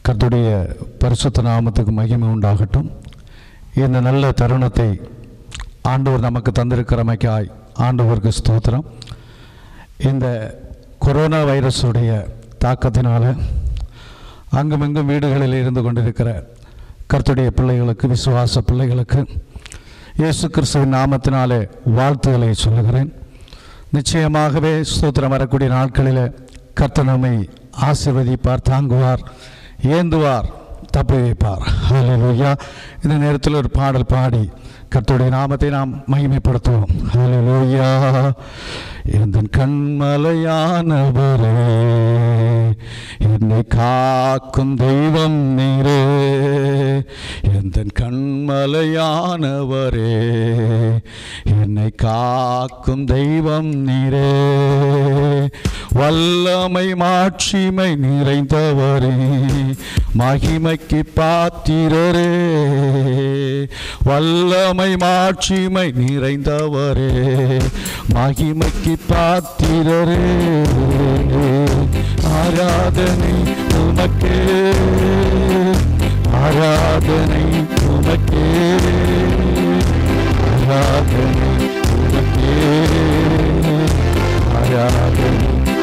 கர்த்தருடைய பரிசுத்த நாமத்துக்கு மகிமை உண்டாகட்டும் இந்த நல்ல தருணத்தை ஆண்டவர் நமக்கு தந்திருக்கிறமைக்காய் ஆண்டவருக்கு ஸ்தோத்திரம் இந்த கொரோனா வைரஸுடைய தாக்கத்தினால அங்குமிங்கும் வீடுகளில் இருந்து கொண்டிருக்கிற கர்த்தருடைய பிள்ளைகளுக்கு விசுவாச பிள்ளைகளுக்கு இயேசு கிறிஸ்துவின் நாமத்தினாலே வாழ்த்துக்களை சொல்லுகிறேன் நிச்சயமாகவே ஸ்தோத்திரம் வரக்கூடிய நாட்களில் கர்த்தர் நம்மை ஆசீர்வதிப்பார் தாங்குவார் ஏந்துவார் தப்பி வைப்பார் ஹalleluya இந்த நேரத்தில் ஒரு பாடல் பாடி கர்த்தருடைய நாமத்தை நாம் மகிமைப்படுத்துவோம் ஹalleluya எந்த கண்மலையானவரே என்னை காக்கும் தெய்வம் நீரே எந்த கண்மலையானவரே என்னை காக்கும் தெய்வம் நீரே வல்லமை மாட்சிமை நிறைந்தவரே மகிமைக்கு பாத்திரரே வல்லமை மாட்சிமை நிறைந்தவரே மகிமைக்கு பாத்திரரே ஆராதனை உமக்கே ஆராதனை உமக்கே ஆராதனை உமக்கே ஆராதனை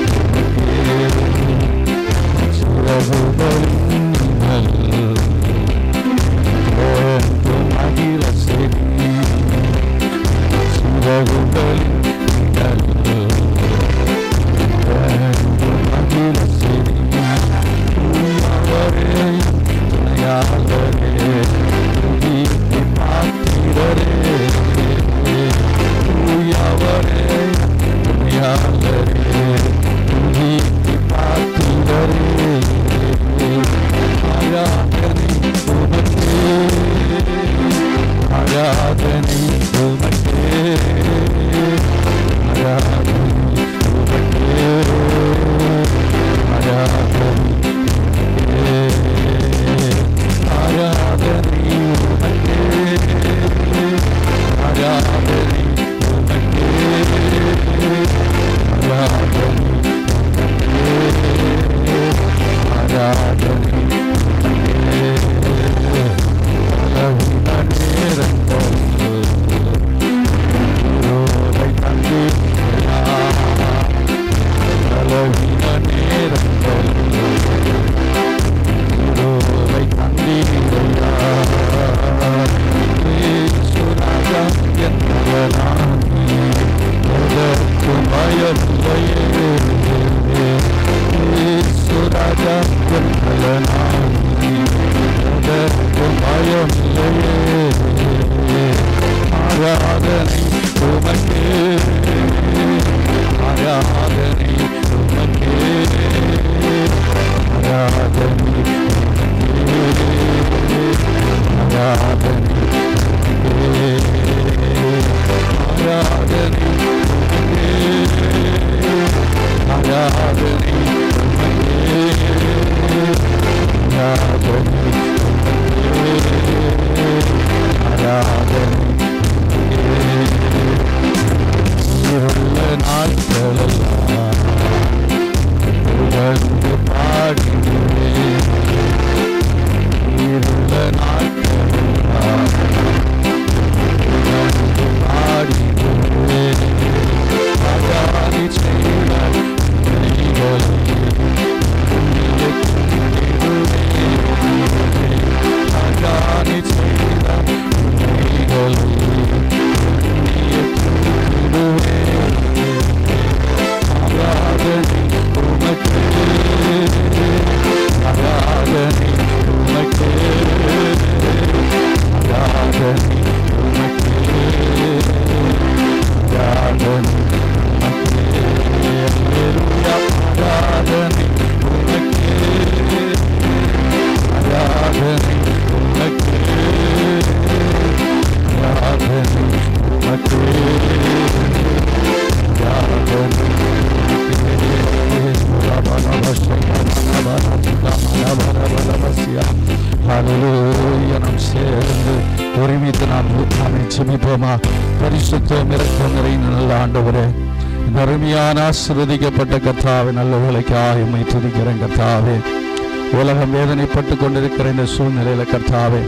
ஆராதனை உமக்கே ஆராதனை உமக்கே ஆராதனை ஆராதனை உமக்கே ஆராதனை உமக்கே ஆராதனை ஆராதனை ஆராதனை உமக்கே ஆராதனை உமக்கே ஆராதனை ஆராதனை ஆராதனை ஆராதனை ஆராதனை ஆராதனை இருள்ள நாட்களெல்லாம் புகழ்ந்து பாடுகிறேன் இருள்ள நாட்களெல்லாம் புகழ்ந்து பாடுகிறேன் அகாதி செய்த நன்மைகளை அகாதி செய்த நன்மைகளை ஆராதனை உமக்கே ஆராதனை உமக்கே ஆராதனை உமக்கே ஆராதனை உமக்கே அல்லேலூயா ஆராதனை உமக்கே ஆராதனை உமக்கே ஆராதனை உமக்கே நாம் சேர்ந்து ஒருமித்து நாம் நாமே செமிப்போமா பரிசுத்தம் இறக்கம் நிறைந்த நல்ல ஆண்டவரே இந்த அருமையான ஆசிர்வதிக்கப்பட்ட கத்தாவே நல்ல வேலைக்காக உண்மை துதிக்கிறேன் கத்தாவே உலகம் வேதனைப்பட்டு கொண்டிருக்கிற இந்த சூழ்நிலையில கர்த்தாவே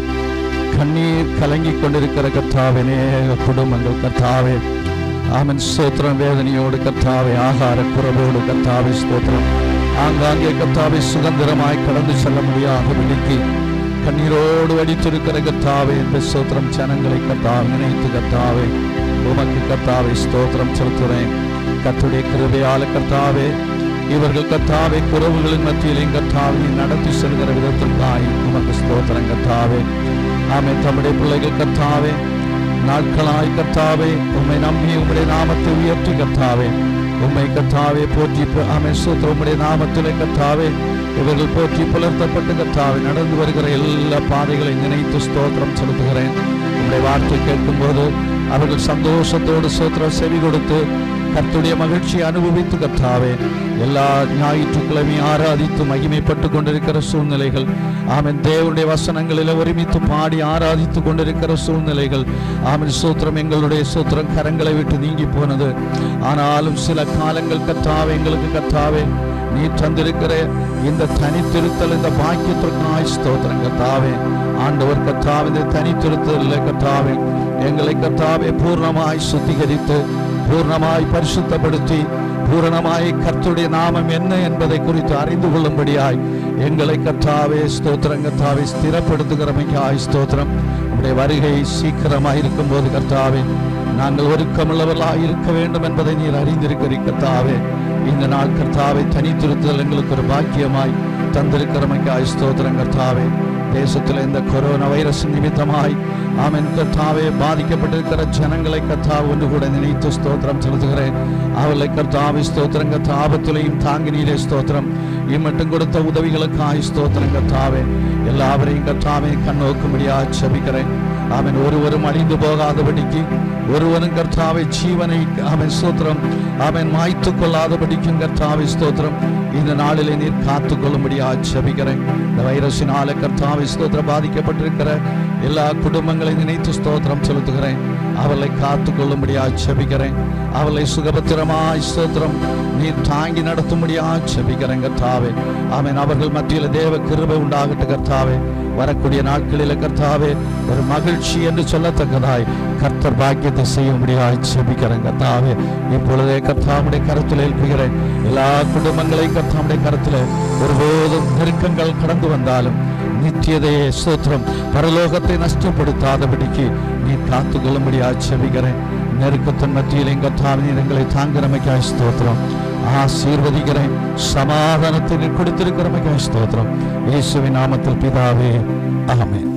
கண்ணீர் கலங்கி கொண்டிருக்கிற கர்த்தாவே அநேக குடும்பங்கள் கர்த்தாவே ஆமன் ஸ்தோத்திரம் வேதனையோடு கர்த்தாவே ஆகார குறைவோடு கர்த்தாவே ஸ்தோத்திரம் ஆங்காங்கே கர்த்தாவே சுதந்திரமாய் கடந்து செல்ல முடியாத விழிக்கு கண்ணீரோடு வடித்திருக்கிற கர்த்தாவே இந்த ஸ்தோத்திரம் ஜனங்களை கர்த்தாவே நினைத்து கர்த்தாவே உமக்கு கர்த்தாவே ஸ்தோத்திரம் செலுத்துகிறேன் கர்த்துடைய கிருபையால கர்த்தாவே இவர்கள் கர்த்தாவே குறவுகளின் மத்தியிலையும் கர்த்தாவே நடத்தி செல்கிற விதத்திற்காய் உமக்கு ஸ்தோத்திரம் கர்த்தாவே ஆமே தம்முடைய பிள்ளைகள் கர்த்தாவே நாட்களாய் கர்த்தாவே உம்மை நம்பி உம்முடைய நாமத்தை உயர்த்தி கர்த்தாவே உம்மை கர்த்தாவே போற்றி ஆமே ஸ்தோத்திரம் உம்முடைய நாமத்திலே கர்த்தாவே இவர்கள் போற்றி புலர்த்தப்பட்டு கர்த்தாவே நடந்து வருகிற எல்லா பாதைகளை நினைத்து ஸ்தோத்திரம் செலுத்துகிறேன் உம்முடைய வார்த்தை கேட்கும்போது அவர்கள் சந்தோஷத்தோடு ஸ்தோத்திரம் செவி கொடுத்து கர்த்துடைய மகிழ்ச்சியை அனுபவித்து கர்த்தாவே எல்லா ஞாயிற்றுக்கிழமையும் ஆராதித்து மகிமைப்பட்டு கொண்டிருக்கிற சூழ்நிலைகள் ஆமென் தேவனுடைய வசனங்களில் ஒருமித்து பாடி ஆராதித்து கொண்டிருக்கிற சூழ்நிலைகள் ஆமென் சூத்திரம் எங்களுடைய சூத்திரம் கரங்களை விட்டு நீங்கி போனது ஆனாலும் சில காலங்கள் கர்த்தாவே எங்களுக்கு கர்த்தாவே நீ தந்திருக்கிற இந்த தனித்திருத்தல் இந்த பாக்கியத்திற்காய் ஸ்தோத்திரம் கர்த்தாவே ஆண்டவர் கர்த்தாவே இந்த தனித்திருத்தல் கர்த்தாவே எங்களை கர்த்தாவே பூர்ணமாய் சுத்திகரித்து பூர்ணமாய் பரிசுத்தப்படுத்தி பூரணமாய் கர்த்தருடைய நாமம் என்ன என்பதை குறித்து அறிந்து கொள்ளும்படியாய் எங்களை கர்த்தாவே ஸ்தோத்திரம் கர்த்தாவே ஸ்திரப்படுத்துகிறமைக்காய் ஸ்தோத்திரம் உடைய வருகை சீக்கிரமாய் இருக்கும்போது கர்த்தாவே நாங்கள் ஒருக்கமுள்ளவர்களாய் இருக்க வேண்டும் என்பதை நீர் அறிந்திருக்கிறீர் கர்த்தாவே இந்த நாள் கர்த்தாவை தனித்திருத்தல் எங்களுக்கு ஒரு பாக்கியமாய் தந்திருக்கிறமைக்காய் ஸ்தோத்திரம் கர்த்தாவே தேசத்தில் இந்த கொரோனா வைரஸ் நிமித்தமாய் ஆமென் கர்த்தாவே பாதிக்கப்பட்டிருக்கிற ஜனங்களை கர்த்தா ஒன்று கூட நினைத்து ஸ்தோத்திரம் செலுத்துகிறேன் அவளை கர்த்தாவை ஸ்தோத்திரம் கர்த்தா ஆபத்திலையும் தாங்கி நீரே ஸ்தோத்திரம் இம்மட்டும் கொடுத்த உதவிகளுக்காய் ஸ்தோத்திரம் கர்த்தாவே எல்லாவரையும் கர்த்தாவே கண்ணோக்கும்படியா செபிக்கிறேன் அவன் ஒருவரும் அழிந்து போகாதபடிக்கு ஒருவனும் கர்த்தாவை ஜீவனை அவன் ஸ்தோத்திரம் அவன் மாய்த்து கொள்ளாதபடிக்கும் கர்த்தாவை ஸ்தோத்திரம் இந்த நாளிலே நீர் காத்து கொள்ளும்படியா செபிக்கிறேன் இந்த வைரஸினால கர்த்தாவை ஸ்தோத்திரம் பாதிக்கப்பட்டிருக்கிற எல்லா குடும்பங்களையும் நினைத்து ஸ்தோத்திரம் செலுத்துகிறேன் அவளை காத்து கொள்ளும்படியா செபிக்கிறேன் அவளை சுகபத்திரமாய் ஸ்தோத்திரம் நீர் தாங்கி நடத்தும்படியா செபிக்கிறேன் கர்த்தாவே அவன் அவர்கள் மத்தியில் தேவ கிருபை உண்டாகட்டு கர்த்தாவே வரக்கூடிய நாட்களில் கர்த்தாவே ஒரு மகிழ்ச்சி என்று சொல்லத்தக்கதாய் கர்த்தர் பாக்கியத்தை செய்யும்படியாய் செபிக்கிறேன் கர்த்தாவே இப்பொழுதே கர்த்தாவுடைய கருத்தில் ஏற்புகிறேன் எல்லா குடும்பங்களையும் கர்த்தாவுடைய கருத்தில் ஒருபோதும் நெருக்கங்கள் கடந்து வந்தாலும் நித்தியதையே ஸ்தோத்திரம் பரலோகத்தை நஷ்டப்படுத்தாதபடிக்கு நீ காத்து கொள்ளும்படியாய் செபிக்கிறேன் நெருக்கத்தின் மத்தியில் எங்க எங்களை தாங்கிறமைக்காய் ஸ்தோத்திரம் ஆசீர்வதிக்கிறேன் சமாதானத்தை நீர் கொடுத்திருக்கிறமைக்காய் ஸ்தோத்திரம் இயேசுவின் நாமத்தில் பிதாவே ஆமென்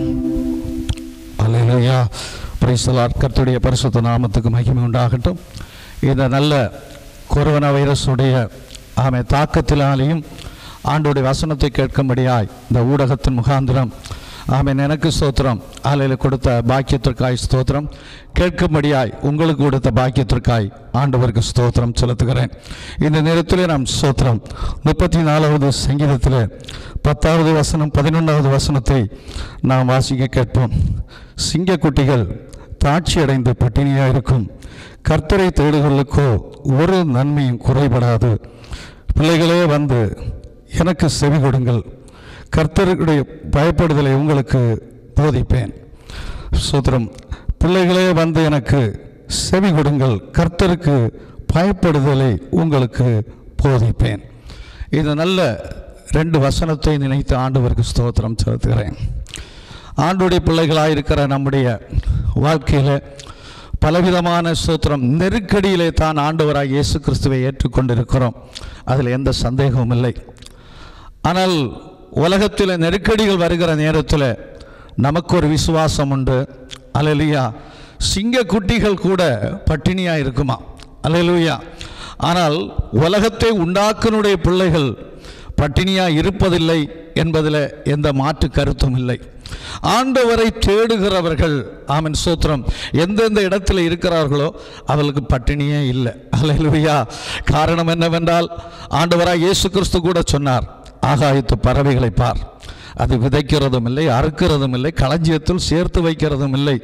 அல்லேலூயா பிரைசலாட் கர்த்தருடைய பரிசுத்த நாமத்துக்கு மகிமை உண்டாகட்டும் இந்த நல்ல கொரோனா வைரஸுடைய ஆமை தாக்கத்தினாலேயும் ஆண்டோடைய வசனத்தை கேட்கும்படியாய் இந்த ஊடகத்தின் முகாந்திரம் ஆமென் எனக்கு ஸ்தோத்திரம் ஆலையில் கொடுத்த பாக்கியத்திற்காய் ஸ்தோத்திரம் கேட்கும்படியாய் உங்களுக்கு கொடுத்த பாக்கியத்திற்காய் ஆண்டவருக்கு ஸ்தோத்திரம் செலுத்துகிறேன் இந்த நேரத்திலே நாம் ஸ்தோத்திரம் முப்பத்தி நாலாவது சங்கீதத்தில் பத்தாவது வசனம் பதினொன்றாவது வசனத்தை நாம் வாசிக்க கேட்போம் சிங்கக்குட்டிகள் தாட்சி அடைந்து பட்டினியாக இருக்கும் கர்த்தரை தேடுகளுக்கோ ஒரு நன்மையும் குறைபடாது பிள்ளைகளே வந்து எனக்கு செவி கொடுங்கள் கர்த்தருடைய பயப்படுதலை உங்களுக்கு போதிப்பேன் சூத்திரம் பிள்ளைகளே வந்து எனக்கு செவி கொடுங்கள் கர்த்தருக்கு பயப்படுதலை உங்களுக்கு போதிப்பேன் இது நல்ல ரெண்டு வசனத்தை நினைத்து ஆண்டவருக்கு ஸ்தோத்திரம் செலுத்துகிறேன் ஆண்டுடைய பிள்ளைகளாக இருக்கிற நம்முடைய வாழ்க்கையில் பலவிதமான ஸ்தோத்திரம் நெருக்கடியிலே தான் ஆண்டவராக இயேசு கிறிஸ்துவை ஏற்றுக்கொண்டிருக்கிறோம் அதில் எந்த சந்தேகமும் இல்லை ஆனால் உலகத்தில் நெருக்கடிகள் வருகிற நேரத்தில் நமக்கு ஒரு விசுவாசம் உண்டு அலலியா சிங்க குட்டிகள் கூட பட்டினியாக இருக்குமா அலலுயா ஆனால் உலகத்தை உண்டாக்குனுடைய பிள்ளைகள் பட்டினியாக இருப்பதில்லை என்பதில் எந்த மாற்று கருத்தும் இல்லை ஆண்டவரை தேடுகிறவர்கள் ஆமன் சூத்திரம் எந்தெந்த இடத்துல இருக்கிறார்களோ அவர்களுக்கு பட்டினியே இல்லை அல்லையா காரணம் என்னவென்றால் ஆண்டவராக இயேசு கிறிஸ்து கூட சொன்னார் ஆகாயத்து பறவைகளை பார் அது விதைக்கிறதும் இல்லை அறுக்கிறதும் இல்லை களஞ்சியத்தில் சேர்த்து வைக்கிறதும் இல்லை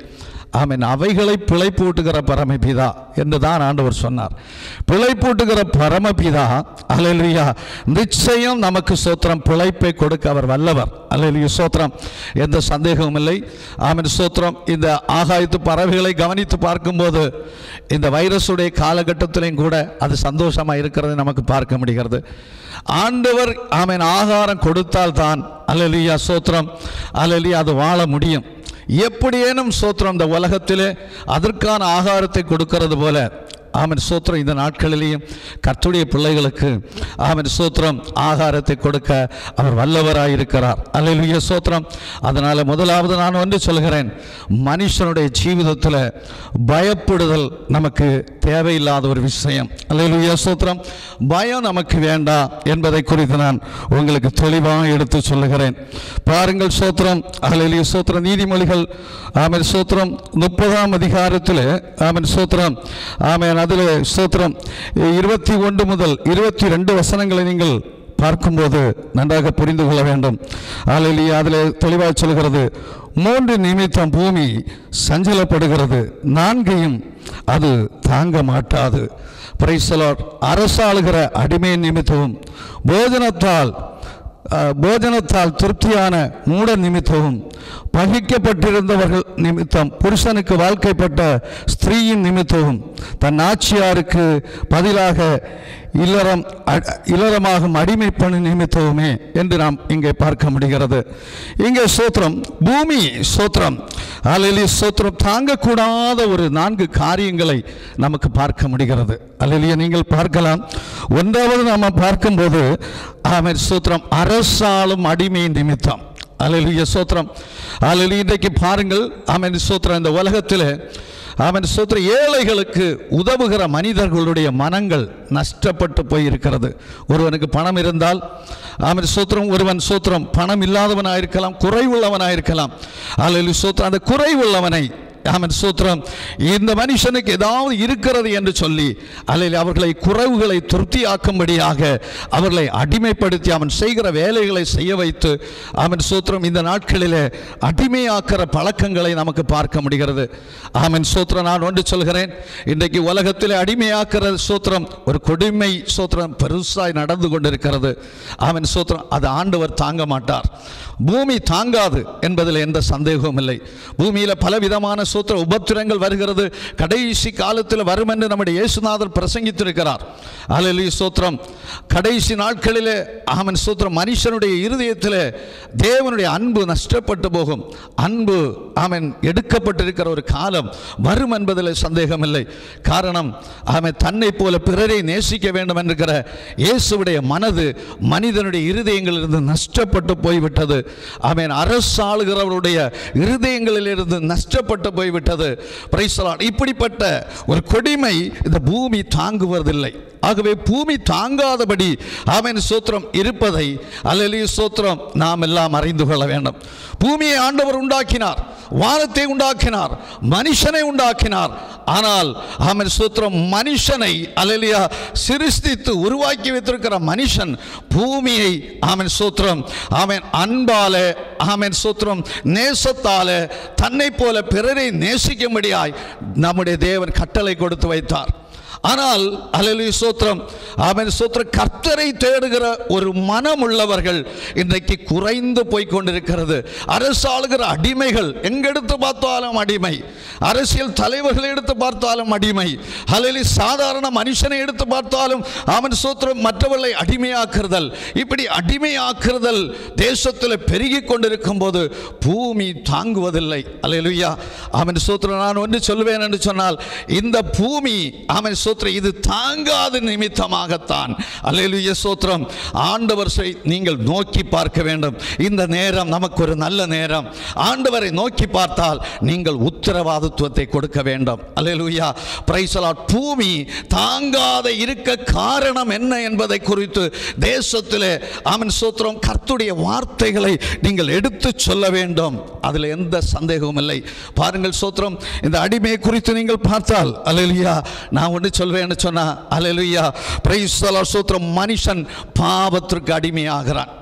ஆமென் அவைகளை பிழைப்பூட்டுகிற பரமபிதா என்று தான் ஆண்டவர் சொன்னார் பிழைப்பூட்டுகிற பரமபிதா அல்லேலூயா நிச்சயம் நமக்கு சோத்திரம் பிழைப்பை கொடுக்க அவர் வல்லவர் அல்லேலூயா சோத்திரம் எந்த சந்தேகமும் இல்லை ஆமென் சோத்திரம் இந்த ஆகாயத்து பறவைகளை கவனித்து பார்க்கும்போது இந்த வைரஸுடைய காலகட்டத்திலையும் கூட அது சந்தோஷமாக இருக்கிறதை நமக்கு பார்க்க முடிகிறது ஆண்டவர் ஆமென் ஆகாரம் கொடுத்தால்தான் அல்லேலூயா சோத்திரம் அல்லேலூயா அது வாழ முடியும் எப்படியேனும் சோத்திரம் இந்த உலகத்திலே அதற்கான ஆகாரத்தை கொடுக்கிறது போல ஆமன் சோத்திரம் இந்த நாட்களிலேயும் கர்த்துடைய பிள்ளைகளுக்கு ஆமன் சோத்திரம் ஆகாரத்தை கொடுக்க அவர் வல்லவராய் இருக்கிறார் அல்லேலூயா சோத்திரம் அதனால் முதலாவது நான் வந்து சொல்கிறேன் மனுஷனுடைய ஜீவிதத்தில் பயப்படுதல் நமக்கு தேவையில்லாத ஒரு விஷயம் அல்லேலூயா சோத்திரம் பயம் நமக்கு வேண்டாம் என்பதை குறித்து நான் உங்களுக்கு தெளிவாக எடுத்து சொல்லுகிறேன் பாருங்கள் சோத்திரம் அல்லேலூயா சோத்திரம் நீதிமொழிகள் ஆமன் சோத்திரம் முப்பதாம் அதிகாரத்தில் ஆமன் சோத்திரம் ஆமன் அதில் சோத்திரம் இருபத்தி ஒன்று முதல் இருபத்தி ரெண்டு வசனங்களை நீங்கள் பார்க்கும்போது நன்றாக புரிந்து கொள்ள வேண்டும் ஆலையிலேயே அதில் தெளிவாக சொல்கிறது மூன்று நிமித்தம் பூமி சஞ்சலப்படுகிறது நான்கையும் அது தாங்க மாட்டாது பிரைசலார் அரசாளுகிற அடிமை நிமித்தமும் போஜனத்தால் அஹ், போஜனத்தால் திருப்தியான மூட நிமித்தமும் பகிக்கப்பட்டிருந்தவர்கள் நிமித்தம் புருஷனுக்கு வாழ்க்கைப்பட்ட ஸ்திரீயின் நிமித்தமும் தன் ஆட்சியாருக்கு பதிலாக இல்லறம் அ- இல்லறமாகும் அடிமை பணி நிமித்தவுமே என்று நாம் இங்கே பார்க்க முடிகிறது இங்கே சோத்திரம் பூமி சோத்திரம் அலலி சோத்திரம் தாங்கக்கூடாத ஒரு நான்கு காரியங்களை நமக்கு பார்க்க முடிகிறது அல்லலிய நீங்கள் பார்க்கலாம் ஒன்றாவது நாம் பார்க்கும்போது ஆமென் சூத்திரம் அரசாளும் அடிமை நிமித்தம் அல்லலிய சோத்திரம் அல்லலி இன்றைக்கு பாருங்கள் ஆமென் சோத்திரம் இந்த உலகத்தில் ஆமென் சோத்திரம் ஏழைகளுக்கு உதவுகிற மனிதர்களுடைய மனங்கள் நஷ்டப்பட்டு போயிருக்கிறது ஒருவனுக்கு பணம் இருந்தால் ஆமென் சோத்திரம் ஒருவன் சோத்திரம் பணம் இல்லாதவனாயிருக்கலாம் குறைவுள்ளவனாயிருக்கலாம் அல்லது சோத்திரம் அந்த குறைவுள்ளவனை ஆமென் சூத்திரம் இந்த மனுஷனுக்கு ஏதாவது இருக்கிறது என்று சொல்லி அல்லது அவர்களை குறைவுகளை திருப்தியாக்கும்படியாக அவர்களை அடிமைப்படுத்தி அவன் செய்கிற வேலைகளை செய்ய வைத்து ஆமென் சூத்திரம் இந்த நாட்களிலே அடிமையாக்கிற பழக்கங்களை நமக்கு பார்க்க முடிகிறது ஆமென் சூத்திரம் நான் ஒன்று சொல்கிறேன் இன்றைக்கு உலகத்தில் அடிமையாக்கிற சூத்திரம் ஒரு கொடுமை சூத்திரம் பெருசாய் நடந்து கொண்டிருக்கிறது ஆமென் சூத்திரம் அது ஆண்டவர் தாங்க மாட்டார் பூமி தாங்காது என்பதில் எந்த சந்தேகமும் இல்லை பூமியில் பலவிதமான சூத்திர உபத்திரங்கள் வருகிறது கடைசி காலத்தில் வரும் என்று நம்முடைய இயேசுநாதர் பிரசங்கித்திருக்கிறார் அலலி சூத்திரம் கடைசி நாட்களிலே ஆமன் சூத்திரம் மனுஷனுடைய இருதயத்தில் தேவனுடைய அன்பு நஷ்டப்பட்டு போகும் அன்பு ஆமன் எடுக்கப்பட்டிருக்கிற ஒரு காலம் வரும் என்பதில் சந்தேகம் இல்லை காரணம் ஆமென் தன்னை போல பிறரை நேசிக்க வேண்டும் என்கிற இயேசுவுடைய மனது மனிதனுடைய இருதயங்களிலிருந்து நஷ்டப்பட்டு போய்விட்டது ஆமென் அரசாளுகிறவருடைய இருதயங்களிலிருந்து நஷ்டப்பட்டு போய்விட்டது பிரைசலாட் இப்படிப்பட்ட ஒரு கொடுமை இந்த பூமி தாங்குவதில்லை ஆகவே பூமி தாங்காதபடி ஆமென் சோத்திரம் இருப்பதை அல்லலி சோத்திரம் நாம் எல்லாம் அறிந்து கொள்ள வேண்டும் பூமியை ஆண்டவர் உண்டாக்கினார் வானத்தை உண்டாக்கினார் மனுஷனை உண்டாக்கினார் ஆனால் ஆமென் சூத்திரம் மனுஷனை அலலியா சிருஷ்டித்து உருவாக்கி வைத்திருக்கிற மனுஷன் பூமியை ஆமென் சூத்திரம் ஆமென் அன்பால ஆமென் சூத்திரம் நேசத்தால தன்னை போல பிறரை நேசிக்கும்படியாய் நம்முடைய தேவன் கட்டளை கொடுத்து வைத்தார் ஆனால் அலலி சோத்திரம் அவன் சோத்திர கர்த்தரை தேடுகிற ஒரு மனம் உள்ளவர்கள் இன்றைக்கு குறைந்து போய் கொண்டிருக்கிறது அரசாளுகிற அடிமைகள் எங்கெடுத்து பார்த்தாலும் அடிமை அரசியல் தலைவர்களை எடுத்து பார்த்தாலும் அடிமை அலலி சாதாரண மனுஷனை எடுத்து பார்த்தாலும் அவன் சோத்திரம் மற்றவர்களை அடிமையாக்குறதல் இப்படி அடிமையாக்குறதல் தேசத்தில் பெருகி கொண்டிருக்கும் போது பூமி தாங்குவதில்லை அலையலுயா அவன் சோத்திரம் நான் ஒன்று சொல்வேன் என்று சொன்னால் இந்த பூமி அவன் சோத்திரம் இது தாங்காத நிமித்தமாகத்தான் அல்லேலூயா சோத்திரம் ஆண்டவர் செய்- நீங்கள் நோக்கி பார்க்க வேண்டும் இந்த நேரம் நமக்கு ஒரு நல்ல நேரம் ஆண்டவரை நோக்கி பார்த்தால் நீங்கள் உத்தரவாதத்துவத்தை கொடுக்க வேண்டும் அல்லேலூயா பிரைசலாட் பூமி தாங்காத இருக்க காரணம் என்ன என்பதை குறித்து தேசத்திலே அவன் சோத்திரம் கர்த்துடைய வார்த்தைகளை நீங்கள் எடுத்து சொல்ல வேண்டும் அதில் எந்த சந்தேகமும் இல்லை பாருங்கள் சோத்திரம் இந்த அடிமையை குறித்து நீங்கள் பார்த்தால் அல்லேலூயா நான் ஒன்று சொல்வேன்னு சொன்னா அல்லேலூயா பிரைஸ் சோத்திரம் மனுஷன் பாவத்திற்கு அடிமையாகிறான்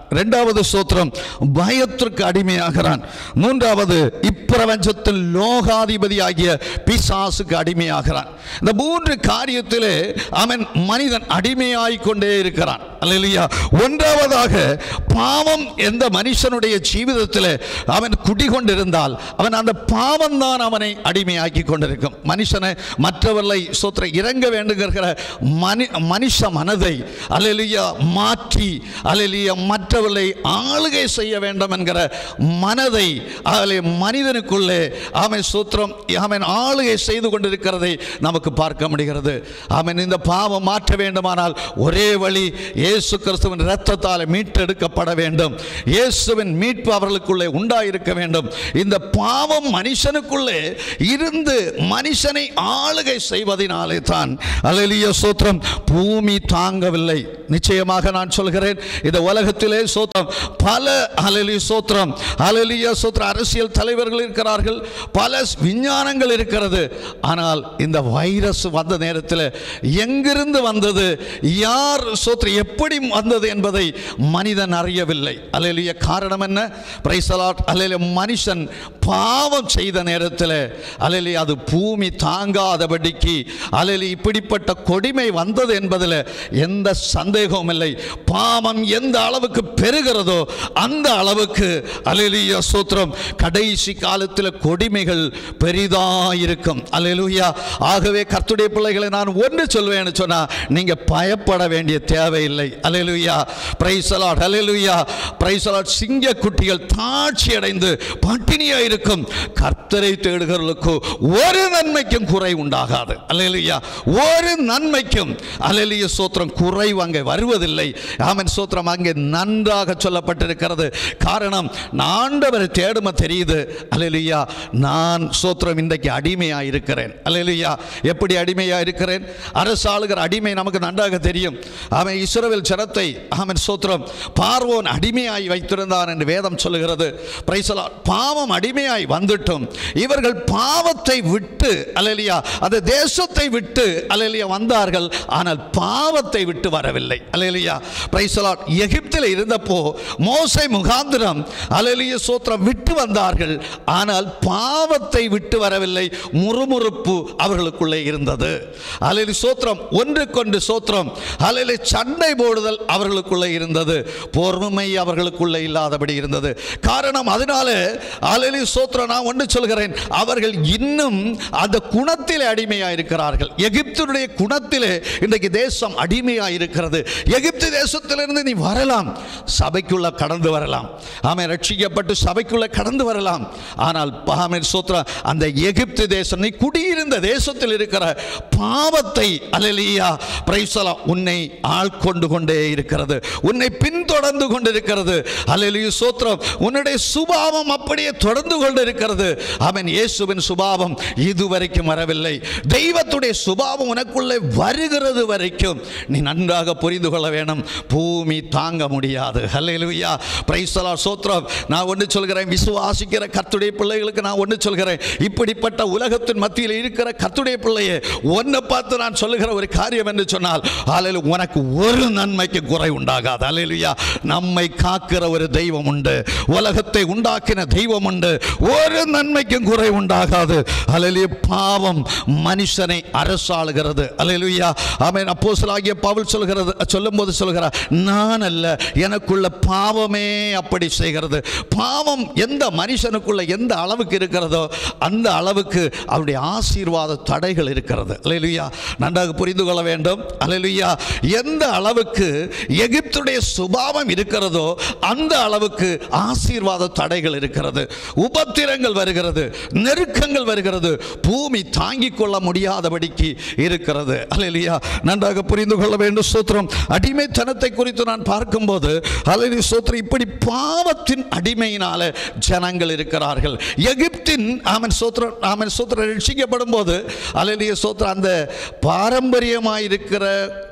இரண்டாவது சோத்திரம் பயத்திற்கு அடிமையாகிறான் மூன்றாவது இப்பிரபஞ்சத்தில் லோகாதிபதியாகிய பிசாசுக்கு அடிமையாகிறான் இந்த மூன்று காரியத்திலே அவன் மனிதன் அடிமையாய் கொண்டே இருக்கிறான் அல்லையா ஒன்றாவதாக பாவம் எந்த மனுஷனுடைய ஜீவிதத்தில் அவன் குடிகொண்டிருந்தால் அவன் அந்த பாவம் தான் அவனை அடிமையாக்கி கொண்டிருக்கும் மனுஷனை மற்றவர்களை சோத்திர இறங்க வேண்டுங்கிற மனி மனுஷ மனதை அல்லையா மாற்றி அல்லையா மற்றவர்களை ஆளுகை செய்ய வேண்டும் என்கிற மனதை அதில் மனிதனுக்குள்ளே அவன் சூத்திரம் அவன் ஆளுகை செய்து கொண்டிருக்கிறதை நமக்கு பார்க்க முடிகிறது அவன் இந்த பாவம் மாற்ற வேண்டுமானால் ஒரே வழி இயேசு கிறிஸ்துவின் இரத்தத்தால் மீட்டெடுக்கப்பட வேண்டும் இயேசுவின் மீட்பு அவர்களுக்குள்ளே உண்டாயிருக்க வேண்டும் இந்த பாவம் மனுஷனுக்குள்ளே இருந்து மனுஷனை ஆளுகை செய்வதனாலே தான் அலலிய சோத்திரம் பூமி தாங்கவில்லை நிச்சயமாக நான் சொல்கிறேன் இந்த உலகத்திலே சோத்திரம் பல அலலி சோத்திரம் அலலிய சோத்திர அரசியல் தலைவர்கள் இருக்கிறார்கள் பல விஞ்ஞானங்கள் இருக்கிறது ஆனால் இந்த வைரஸ் வந்த நேரத்தில் எங்கிருந்து வந்தது யார் சோத்திர எப்படி வந்தது என்பதை மனிதன் அறியவில்லை அலையிலிய காரணம் என்ன பிரைசலாட் அலையில மனுஷன் பாவம் செய்த நேரத்தில் அலையிலி அது பூமி தாங்காதபடிக்கு அலையிலி இப்படிப்பட்ட கொடுமை வந்தது என்பதில் எந்த சந்தேகமும் இல்லை பாவம் எந்த அளவுக்கு பெருகிறதோ அந்த அளவுக்கு அலையிலிய சூத்திரம் கடைசி காலத்தில் கொடுமைகள் பெரிதாயிருக்கும் அலையிலுயா ஆகவே கர்த்துடைய பிள்ளைகளை நான் ஒன்று சொல்வேன்னு சொன்னா நீங்க பயப்பட வேண்டிய தேவையில்லை அலையிலுயா பிரைசலாட் அலையிலுயா பிரைசலாட் சிங்க குட்டிகள் தாட்சி அடைந்து பட்டினியா இருக்கும் கர்த்தரை தேடுகிறவர்களுக்கு ஒரு நன்மைக்கும் குறை உண்டாகாது அலையிலுயா ஒரு நன்மைக்கும் அலையிலிய சோத்திரம் குறைவு அங்கே வருவதில்லை ஆமன் சோத்திரம் அங்கே நன்றாக சொல்லப்பட்டிருக்கிறது காரணம் நான் ஆண்டவரை தேடும தெரியுது அலையிலுயா நான் சோத்திரம் இன்றைக்கு அடிமையா இருக்கிறேன் அலையிலுயா எப்படி அடிமையா இருக்கிறேன் அரசாளுகிற அடிமை நமக்கு நன்றாக தெரியும் அவன் இஸ்ரவேல் ஜனத்தை அவன் சோத்திரம் பார்வோன் அடிமையாய் வைத்திருந்தான் என்று வேதம் சொல்லுகிறது பிரைசலா பாவம் அடிமையாய் வந்துட்டும் இவர்கள் பாவத்தை விட்டு அலையிலியா அந்த தேசத்தை விட்டு அலையிலியா வந்தார்கள் ஆனால் பாவத்தை விட்டு வரவில்லை அலையிலியா பிரைசலா எகிப்தில் இருந்தப்போ மோசை முகாந்திரம் அலையிலிய சோத்திரம் விட்டு வந்தார்கள் ஆனால் பாவத்தை விட்டு வரவில்லை முறுமுறுப்பு அவர்களுக்குள்ளே இருந்தது அலையிலி சோத்திரம் ஒன்றுக்கொண்டு சோத்திரம் அலையில சண்டை போடுதல் அவர்களுக்குள்ளே இருந்தது பொறுமை அவர்களுக்குள்ளே இல்லாதபடி இருந்தது காரணம் அதனால அலையிலி சோத்திரம் நான் ஒன்று சொல்கிறேன் அவர்கள் இன்னும் அந்த குணத்திலே அடிமையாக இருக்கிறார்கள் எகிப்தினுடைய குணத்திலே இன்றைக்கு தேசம் அடிமையாக இருக்கிறது எகிப்து தேசத்திலிருந்து நீ வரலாம் சபைக்குள்ள கடந்து வரலாம் ஆமென் ரட்சிக்கப்பட்டு சபைக்குள்ள கடந்து வரலாம் ஆனால் ஆமென் சோத்ரா அந்த எகிப்து தேசம் நீ குடியிருந்த தேசத்தில் இருக்கிற பாவத்தை அலலியா பிரைசலா உன்னை ஆட்கொண்டு கொண்டே இருக்கிறது உன்னை பின்தொடர்ந்து கொண்டிருக்கிறது அலலிய சோத்திரம் உன்னுடைய சுபாவம் அப்படியே தொடர்ந்து கொண்டிருக்கிறது அவன் இயேசுவின் சுபாவம் இதுவரைக்கும் வரவில்லை தெய்வத்துடைய சுபாவம் உனக்குள்ளே வருகிறது வரைக்கும் நீ நன்றாக புரிந்து கொள்ள வேணும் பூமி தாங்க முடியாது ஹல்லேலூயா பிரைசலா சோத்ரம் நான் ஒன்று சொல்கிறேன் விசுவாசிக்கிற கத்துடைய பிள்ளைகளுக்கு நான் ஒன்று சொல்கிறேன் இப்படிப்பட்ட உலகத்தின் மத்தியில் இருக்கிற கத்துடைய பிள்ளையே ஒன்றை பார்த்து நான் சொல்லுகிற ஒரு காரியம் என்று சொன்னால் அலையில் உனக்கு ஒரு நன்மைக்கு குறை உண்டாகாது அலையிலுயா நம்மை காக்கிற ஒரு தெய்வம் உண்டு உலகத்தை உண்டாக்கின தெய்வம் உண்டு ஒரு நன்மைக்கும் குறை உண்டாகாது அலையிலே பாவம் மனுஷனை அரசாளுகிறது அலையிலுயா அவன் அப்போஸ்தலனாகிய பவுல் சொல்கிறது சொல்லும்போது சொல்கிறார் நான் அல்ல எனக்குள்ள பாவமே அப்படி செய்கிறது பாவம் எந்த மனுஷனுக்குள்ள எந்த அளவுக்கு இருக்கிறதோ அந்த அளவுக்கு அவருடைய ஆசீர்வாத தடைகள் இருக்கிறது அலையிலுயா நன்றாக புரிந்து கொள்ள வேண்டும் அலையிலுயா எந்த அளவுக்கு எகிப்துடைய சுபாவம் இருக்கிறதோ அந்த அளவுக்கு ஆசீர்வாத தடைகள் இருக்கிறது உபத்திரங்கள் வருகிறது நெருக்கங்கள் வருகிறது பூமி தாங்கிக் கொள்ள முடியாதபடிக்கு இருக்கிறது அலையிலுயா நன்றாக புரிந்து கொள்ள வேண்டும் சூத்திரம் அடிமைத்தனத்தை குறித்து நான் பார்க்கும்போது அலையிலி சூத்திரம் இப்படி பாவத்தின் அடிமையினால ஜனங்கள் இருக்கிறார்கள் எகிப்தின் ஆமன் சோத்திரம் ஆமன் சோத்திரம் ரட்சிக்கப்படும் போது அலையிலிய சோத்திரம் அந்த பாரம்பரியமாக இருக்கிற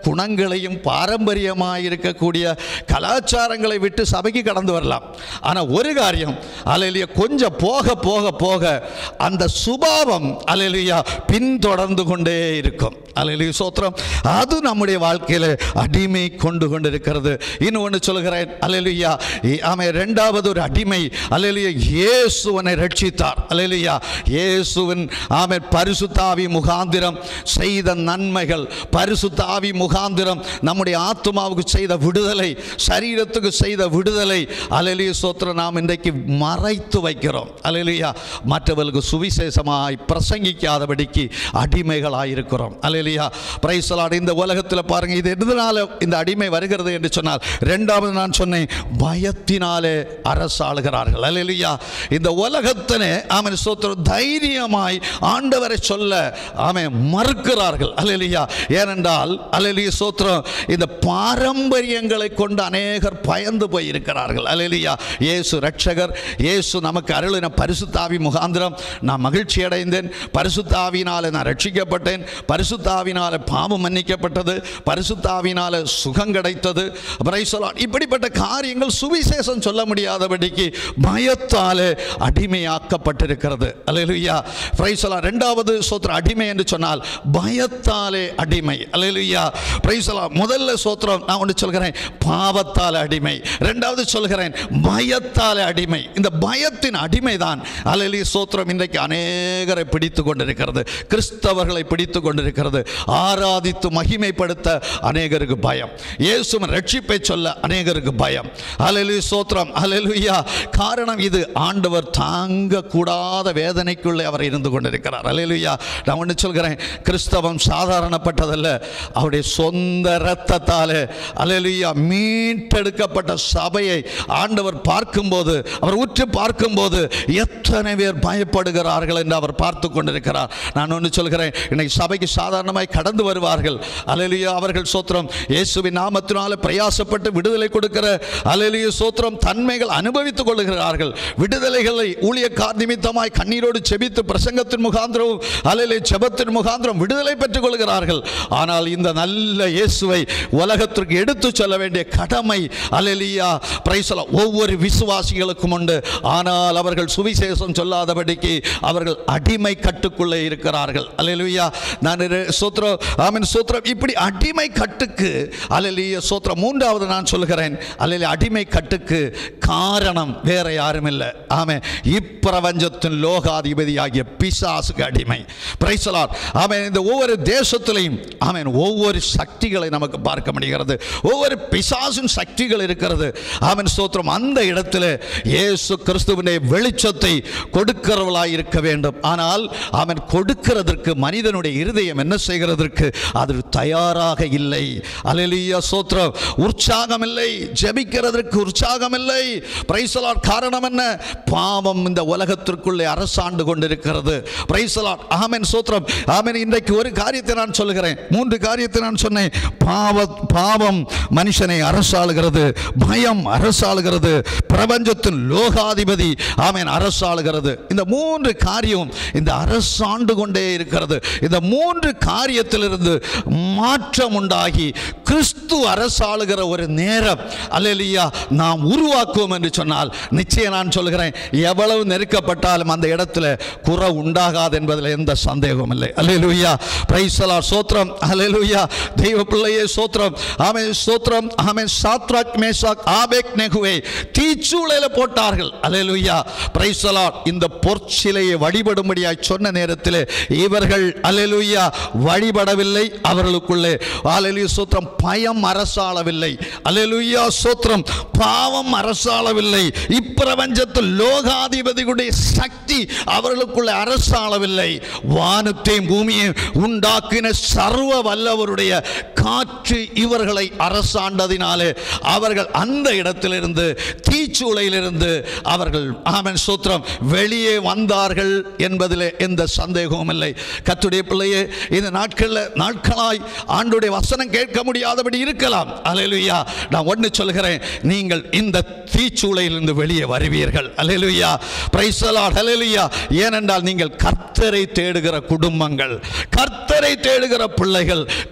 குணங்களையும் பாரம்பரியமாக இருக்கக்கூடிய கலாச்சாரங்களை விட்டு சபைக்கு கடந்து வரலாம் ஆனால் ஒரு காரியம் அலையிலேயே கொஞ்சம் போக போக போக அந்த சுபாவம் அலையிலேயா பின்தொடர்ந்து கொண்டே இருக்கும் அலையிலேயே சோத்திரம் அது நம்முடைய வாழ்க்கையில் அடிமை கொண்டு கொண்டிருக்கிறது இன்னொன்று சொல்கிறேன் அலையிலுயா ஆமை ரெண்டாவது ஒரு அடிமை அலையிலுயா இயேசுவனை ரட்சித்தார் அலையிலுயா இயேசுவின் ஆமை பரிசுத்தாவி முகாந்திரம் செய்த நன்மைகள் பரிசுத்தாவி முகாந்திரம் நம்முடைய ஆத்மாவுக்கு செய்த விடுதலை சரீரத்துக்கு செய்த விடுதலை அலையிலுயா சோத்திரம் நாம் இன்றைக்கு மறைத்து வைக்கிறோம் அலையிலுயா மற்றவர்களுக்கு சுவிசேஷமாய் பிரசங்கிக்காதபடிக்கு அடிமைகளாக இருக்கிறோம் அலையிலுயா பிரைசலாட் இந்த உலகத்தில் பாருங்க இது எதனால இந்த அடிமை வருகிறது என்று சொன்னால் ரெண்டாவது நான் சொன்னேன் பயத்தினாலே அரசாளுகிறார்கள் அலையிலுயா இந்த உலகத்தினே அவன் சோத்திரம் தைரியமாய் ஆண்டவரை சொல்ல அவன் மறுக்கிறார்கள் அலையிலுயா ஏனென்றால் அலையிலிய சோத்திரம் இந்த பாரம்பரியங்களை கொண்டு அநேகர் பயந்து போய் இருக்கிறார்கள் அலையிலியா இயேசு ரட்சகர் இயேசு நமக்கு அருளின பரிசுத்தாவி முகாந்திரம் நான் மகிழ்ச்சி அடைந்தேன் பரிசுத்தாவினால நான் ரட்சிக்கப்பட்டேன் பரிசுத்தாவினால பாவம் மன்னிக்கப்பட்டது பரிசுத்தாவினால சுகம் கிடைத்தது பிரைசலாட் இப்படிப்பட்ட காரியங்கள் சுவிசேஷம் சொல்ல முடியாதபடிக்கு பயத்தாலே அடிமையாக்கப்பட்டிருக்கிறது அல்லேலூயா பிரைசலா ரெண்டாவது சோத்திரம் அடிமை என்று சொன்னால் பயத்தாலே அடிமை அல்லேலூயா பிரைசலா முதல்ல சோத்திரம் நான் ஒன்று சொல்கிறேன் பாவத்தால் அடிமை ரெண்டாவது சொல்கிறேன் பயத்தாலே அடிமை இந்த பயத்தின் அடிமை தான் அலலி சோத்திரம் இன்றைக்கு அநேகரை பிடித்து கொண்டிருக்கிறது கிறிஸ்தவர்களை பிடித்து கொண்டிருக்கிறது ஆராதித்து மகிமைப்படுத்த அநேகருக்கு பயம் இயேசுவின் ரட்சிப்பை சொல்ல அநேகருக்கு பயம் அலலி சோத்திரம் அலலுயா காரணம் இது ஆண்டவர் தாங்க கூடாத வேதனைக்குள்ளே அவர் இருந்து கொண்டிருக்கிறார் அலலுயா நான் ஒன்று சொல்கிறேன் கிறிஸ்தவம் சாதாரணப்பட்டதல்ல அவருடைய சொந்த இரத்தத்தாலே அலலுயா மீட்டெடுக்கப்பட்ட சபையை ஆண்டவர் பார்க்கும்போது அவர் உற்று பார்க்கும்போது எத்தனை பேர் பயப்படுகிறார்கள் என்று அவர் பார்த்து கொண்டிருக்கிறார் நான் ஒன்று சொல்கிறேன் இன்னைக்கு சபைக்கு சாதாரணமாய் கடந்து வருவார்கள் அலலியா அவர்கள் சோத்திரம் இயேசுவின் நாமத்தினால பிரயாசப்பட்டு விடுதலை கொடுக்கிற அலலிய சோத்திரம் தன்மைகள் அனுபவித்துக் கொள்கிறார்கள் விடுதலைகளை ஊழியக்கார் நிமித்தமாய் கண்ணீரோடு செபித்து பிரசங்கத்தின் முகாந்திரம் அலலை செபத்தின் முகாந்திரம் விடுதலை பெற்றுக் கொள்கிறார்கள் ஆனால் இந்த நல்ல இயேசுவை உலகத்திற்கு எடுத்து சொல்ல வேண்டிய கடமை அலலியா பிரைசல ஒவ்வொரு விசுவாசிகளுக்கும் உண்டு ஆனால் அவர்கள் சுவிசேஷம் சொல்லாதபடிக்கு அவர்கள் அடிமை கட்டுக்குள்ளே இருக்கிறார்கள் அலையலுயா நான் இரு- சோத்திரம் ஆமென் சோத்திரம் இப்படி அடிமை கட்டுக்கு அலையிலிய சோத்திரம் மூன்றாவது நான் சொல்கிறேன் அலையில அடிமை கட்டுக்கு காரணம் வேற யாரும் இல்லை ஆமே இப்பிரபஞ்சத்தின் லோகாதிபதி ஆகிய பிசாசுக்கு அடிமை பிரைசலார் ஆமென் இந்த ஒவ்வொரு தேசத்திலையும் ஆமென் ஒவ்வொரு சக்திகளை நமக்கு பார்க்க முடிகிறது ஒவ்வொரு பிசாசின் சக்திகள் இருக்கிறது ஆமென் ஸ்தோத்திரம் அந்த இடத்துல இயேசு கிறிஸ்துவினுடைய வெளிச்சத்தை கொடுக்கிறவளாய் இருக்க வேண்டும் ஆனால் அவன் கொடுக்கிறதற்கு மனிதனுடைய இருதயம் என்ன செய்கிறதற்கு அது தயாராக இல்லை அலலியா சோத்திரம் உற்சாகம் இல்லை ஜெபிக்கிறதற்கு உற்சாகம் இல்லை பிரைசலாட் காரணம் என்ன பாவம் இந்த உலகத்திற்குள்ளே அரசாண்டு கொண்டிருக்கிறது பிரைசலாட் ஆமென் சோத்திரம் ஆமென் இன்றைக்கு ஒரு காரியத்தை நான் சொல்லுகிறேன் மூன்று காரியத்தை நான் சொன்னேன் பாவ பாவம் மனுஷனை அரசாளுகிறது பயம் அரசாளுகிறது பிரபஞ்சத்தின் லோகாதிபதி ஆமென் அரசாளுகிறது இந்த மூன்று காரியம் இந்த அரசாண்டு கொண்டே இருக்கிறது இந்த மூன்று காரியத்திலிருந்து மாற்றம் உண்டாகி கிறிஸ்து அரசாளுகிற ஒரு நேரம் அல்லேலூயா நாம் உருவாக்குவோம் என்று சொன்னால் நிச்சயம் நான் சொல்கிறேன் எவ்வளவு நெருக்கப்பட்டாலும் அந்த இடத்துல குறை உண்டாகாது என்பதில் எந்த சந்தேகமும் இல்லை அல்லேலூயா பிரைசலா சோத்திரம் அல்லேலூயா தெய்வ பிள்ளையே சோத்திரம் ஆமென் சோத்திரம் ஆமென் சாத்ராக் மேசாக் ஆபேக் நெகுவை தீச்சூளையில போட்டார்கள் அல்லேலூயா பிரைசலா இந்த பொற்சிலையை வழிபடும்படியாய் சொன்ன நேரத்தில் இவர்கள் அல்லேலூயா வழிபடவில்லை அவர்களுக்குள்ளே அல்லேலூயா சோத்திரம் பயம் அரசாளவில்லை அல்லேலூயா சோத்திரம் பாவம் அரசாளவில்லை இப்பிரபஞ்சத்தில் லோகாதிபதிகளுடைய சக்தி அவர்களுக்குள்ளே அரசாளவில்லை வானத்தையும் பூமியையும் உண்டாக்கின சர்வ வல்லவருடைய காற்று இவர்களை அரசாண்டதினாலே அவர்கள் அந்த இடத்திலிருந்து தீச்சூளையிலிருந்து அவர்கள் ஆமன் சூத்திரம் வெளியே வந்தார்கள் என்பதில் எந்த சந்தேகமும் இல்லை கத்துடைய பிள்ளையே இந்த நாட்களில் நாட்களாய் ஆண்டுடைய வசனம் கேட்க முடியாதபடி இருக்கலாம் அலையலுயா நான் ஒன்று சொல்கிறேன் நீங்கள் இந்த தீச்சூளையிலிருந்து வெளியே வருவீர்கள் அலையலுயா பிரைசலாட் அலையலுயா ஏனென்றால் நீங்கள் கர்த்தரை தேடுகிற குடும்பங்கள் கர்த்தரை தேடுகிற பிள்ளைகள் கர்த்தரை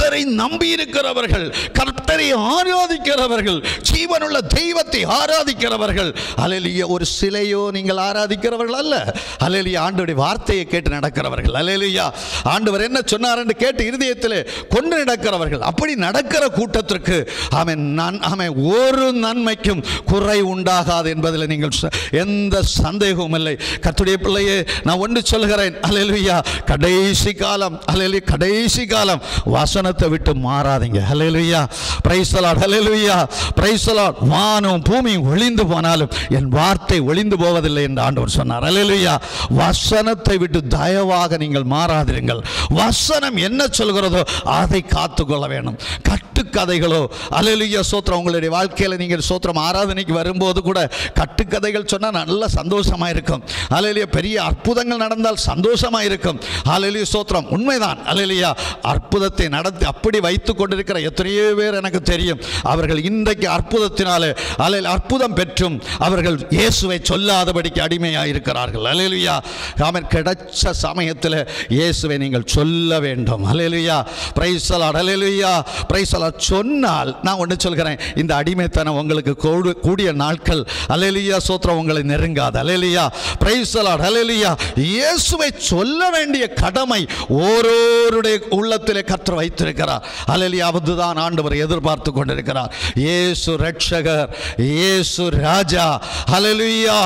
கர்த்தரை நம்பி இருக்கிறவர்கள் கர்த்தரை ஆராதிக்கிறவர்கள் ஜீவனுள்ள தெய்வத்தை ஆராதிக்கிறவர்கள் அலையிலிய ஒரு சிலையோ நீங்கள் ஆராதிக்கிறவர்கள் அல்ல அலையிலிய ஆண்டுடைய வார்த்தையை கேட்டு நடக்கிறவர்கள் அலையிலியா ஆண்டவர் என்ன சொன்னார் என்று கேட்டு இருதயத்தில் கொண்டு நடக்கிறவர்கள் அப்படி நடக்கிற கூட்டத்திற்கு அவன் நன் அவன் ஒரு நன்மைக்கும் குறை உண்டாகாது என்பதில் நீங்கள் ச- எந்த சந்தேகமும் இல்லை கத்துடைய பிள்ளையே நான் ஒன்று சொல்கிறேன் அலையிலுயா கடைசி காலம் அலையிலு கடைசி காலம் வசனத்தை விட்டு மாறாதீங்க அலையிலுயா பிரைசலாட் அலையிலுயா பிரைசலாட் வானம் பூமியும் ஒளிந்து போனாலும் என் வார்த்தை ஒளிந்து போவதில்லை என்று ஆண்டவர் சொன்னார் அலையிலுயா வசனத்தை விட்டு தயவாக நீங்கள் மாறாதிருங்கள் வசனம் என்ன சொல்கிறதோ அதை காத்துக்கொள்ள வேணும் கட்டுக்கதைகளோ அலையிலுயா சோத்திரம் உங்களுடைய வாழ்க்கையில் நீங்கள் சோத்திரம் ஆராதனைக்கு வரும்போது கூட கட்டுக்கதைகள் சொன்னால் நல்ல சந்தோஷமாக இருக்கும் அலையிலியா பெரிய அற்புதங்கள் நடந்தால் சந்தோஷமாக இருக்கும் அலையிலியா சோத்திரம் உண்மைதான் அலையிலியா அற்புதத்தை நடத்தி அப்படி வைத்து கொண்டிருக்கிற எத்தனையோ பேர் எனக்கு தெரியும் அவர்கள் இன்றைக்கு அற்புதத்தினாலே அலையில் அற்புதம் பெற்றும் அவர்கள் இயேசுவை சொல்லாதபடிக்கு அடிமையாக இருக்கிறார்கள் அலையிலியா அவன் கிடைச்ச சமயத்தில் இயேசுவை நீங்கள் சொல்ல வேண்டும் அலையிலியா பிரைசலாட் அலையிலியா பிரைசலாட் சொன்னால் நான் ஒன்று சொல்கிறேன் இந்த அடிமைத்தனம் உங்களுக்கு கூடு கூடிய நாட்கள் அலையிலியா சோத்திரம் உங்களை நெருங்காது அலையிலியா பிரைசலாட் அலையிலியா இயேசுவை சொல்ல வேண்டிய கடமை ஓரோருடைய உள்ளத்திலே கற்று வைத்திருக்கிறார் அலையிலியா அதுதான் ஆண்டவர் எதிர்பார்த்து கொண்டிருக்கிறார் இயேசு ரட்சகர் இயேசு ராஜா அலையிலியா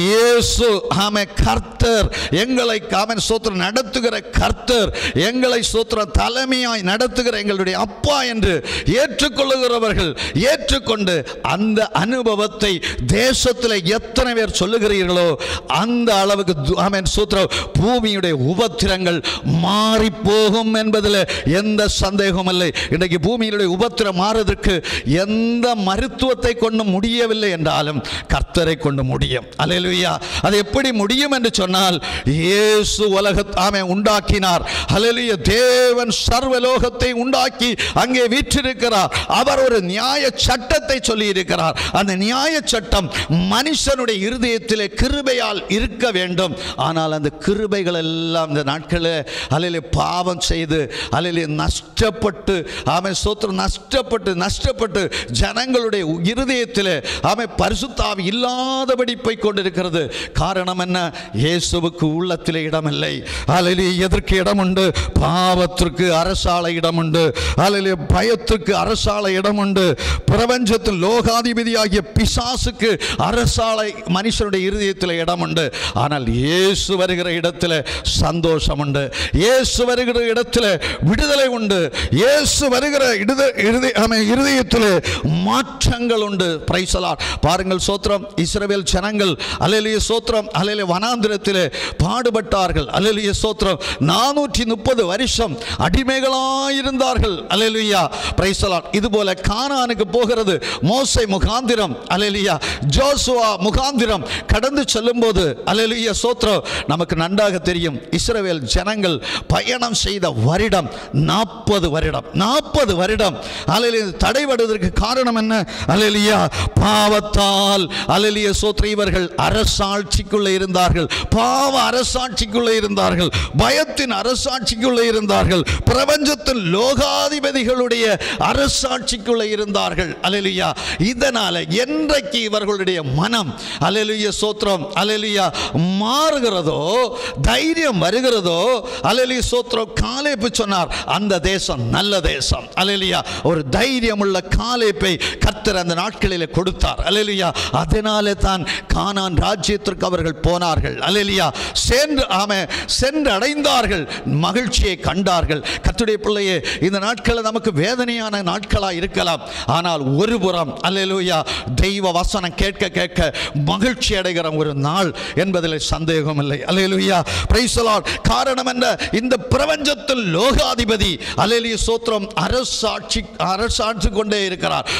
இயேசு ஆமே கர்த்தர் எங்களை காமன் சோத்திரம் நடத்துகிற கர்த்தர் எங்களை சோத்திரம் தலைமையாய் நடத்துகிற எங்களுடைய அப்பா என்று ஏற்றுக்கொள்ளுகிறவர்கள் ஏற்றுக்கொண்டு அந்த அனுபவத்தை தேசத்தில் எத்தனை பேர் சொல்லுகிறீர்களோ அந்த அளவுக்கு து- ஆமென் சூத்திரம் பூமியுடைய உபத்திரங்கள் மாறி போகும் என்பதில் எந்த சந்தேகமும் இல்லை இன்றைக்கு பூமியினுடைய உபத்திரம் மாறுவதற்கு எந்த மருத்துவத்தை கொண்டு முடியவில்லை என்றாலும் கர்த்தரை கொண்டு முடியும் அல்லேலூயா அது எப்படி முடியும் என்று சொன்னால் இயேசு உலக ஆமே உண்டாக்கினார் அல்லேலூயா தேவன் சர்வலோகத்தை உண்டாக்கி அங்கே வீற்றிருக்கிறார் அவர் ஒரு நியாய சட்டத்தை சொல்லி இருக்கிறார் அந்த நியாய சட்டம் மனுஷனுடைய இருதயத்திலே கிருபையால் இருக்க வேண்டும் ஆனால் அந்த கிருபைகள் எல்லாம் இந்த நாட்களில் அலையிலே பாவம் செய்து அலையிலே நஷ்டப்பட்டு ஆமை சோத்திரம் நஷ்டப்பட்டு நஷ்டப்பட்டு ஜனங்களுடைய இருதயத்தில் ஆமை பரிசுத்தாவி இல்லாதபடி போய் கொண்டிருக்கிறது காரணம் என்ன இயேசுவுக்கு உள்ளத்திலே இடமில்லை அலையிலே எதற்கு இடம் உண்டு பாவத்திற்கு அரசாலை இடம் உண்டு அலையிலே பயத்துக்கு அரசாலை இடம் உண்டு பிரபஞ்சத்தில் லோகாதிபதியாகிய பிசாசுக்கு அரசாலை மனுஷனுடைய இருதயத்தில் இடம் உண்டு ஆனால் இயேசு வருகிற இடத்துல சந்தோஷம் உண்டு இயேசு வருகிற இடத்துல விடுதலை உண்டு இயேசு வருகிற இடுத இருதய ஆமென், இருதயத்தில் மாற்றங்கள் உண்டு பிரைசலார் பாருங்கள் சோத்திரம் இஸ்ரவேல் ஜனங்கள் அலையிலேயே சோத்திரம் அலையிலே வனாந்திரத்திலே பாடுபட்டார்கள் அலையிலேயே சோத்திரம் நானூற்றி முப்பது வருஷம் அடிமைகளாயிருந்தார்கள் அலையிலுயா பிரைசலார் இது போல கானானுக்கு போகிறது மோசை முகாந்திரம் அலையிலியா ஜோசுவா முகாந்திரம் கடந்து செல்லும்போது அலையிலுயா சோத்ரம் நமக்கு நன்றாக தெரியும் இஸ்ரவேல் ஜனங்கள் பயணம் செய்த வருடம் நாற்பது வருடம் நாற்பது வருடம் அலையிலிய தடைபடுவதற்கு காரணம் என்ன அலையிலியா பாவத்தால் அலையிலிய சோத்ர இவர்கள் அரசாட்சிக்குள்ளே இருந்தார்கள் பாவ அரசாட்சிக்குள்ளே இருந்தார்கள் பயத்தின் அரசாட்சிக்குள்ளே இருந்தார்கள் பிரபஞ்சத்தின் லோகாதிபதிகளுடைய அரசாட்சிக்குள்ளே இருந்தார்கள் அலையிலியா இதனால என்றைக்கு இவர்களுடைய மனம் அலையிலிய சோத்திரம் அலையிலியா மாறுகிறதோ தைரியம் வருகிறதோ அலையிலிய சோத்திரம் காலேப்பு சொன்னார் அந்த தேசம் நல்ல தேசம் அலையிலியா ஒரு தைரியம் உள்ள காலேப்பை கர்த்தர் அந்த நாட்களில் கொடுத்தார் அலையிலியா அதனாலே தான் கானான் ராஜ்யத்திற்கு அவர்கள் போனார்கள் அலையிலியா சென்று ஆமே சென்று அடைந்தார்கள் மகிழ்ச்சியை கண்டார்கள் கர்த்தருடைய பிள்ளையே இந்த நாட்களில் நமக்கு வேதனையான நாட்களாக இருக்கலாம் ஆனால் ஒரு புறம் அல்லேலூயா தெய்வ வசனம் கேட்க கேட்க மகிழ்ச்சி அடைகிற ஒரு நாள் என்பதில் சந்தேகம் இல்லை அல்லேலூயா பிரைசலாட் காரணம் என்ன இந்த பிரபஞ்சத்தில் லோகாதிபதி அல்லேலிய சோத்திரம் அரசாட்சி அரசாட்சி கொண்டே இருக்கிறார் மனுஷ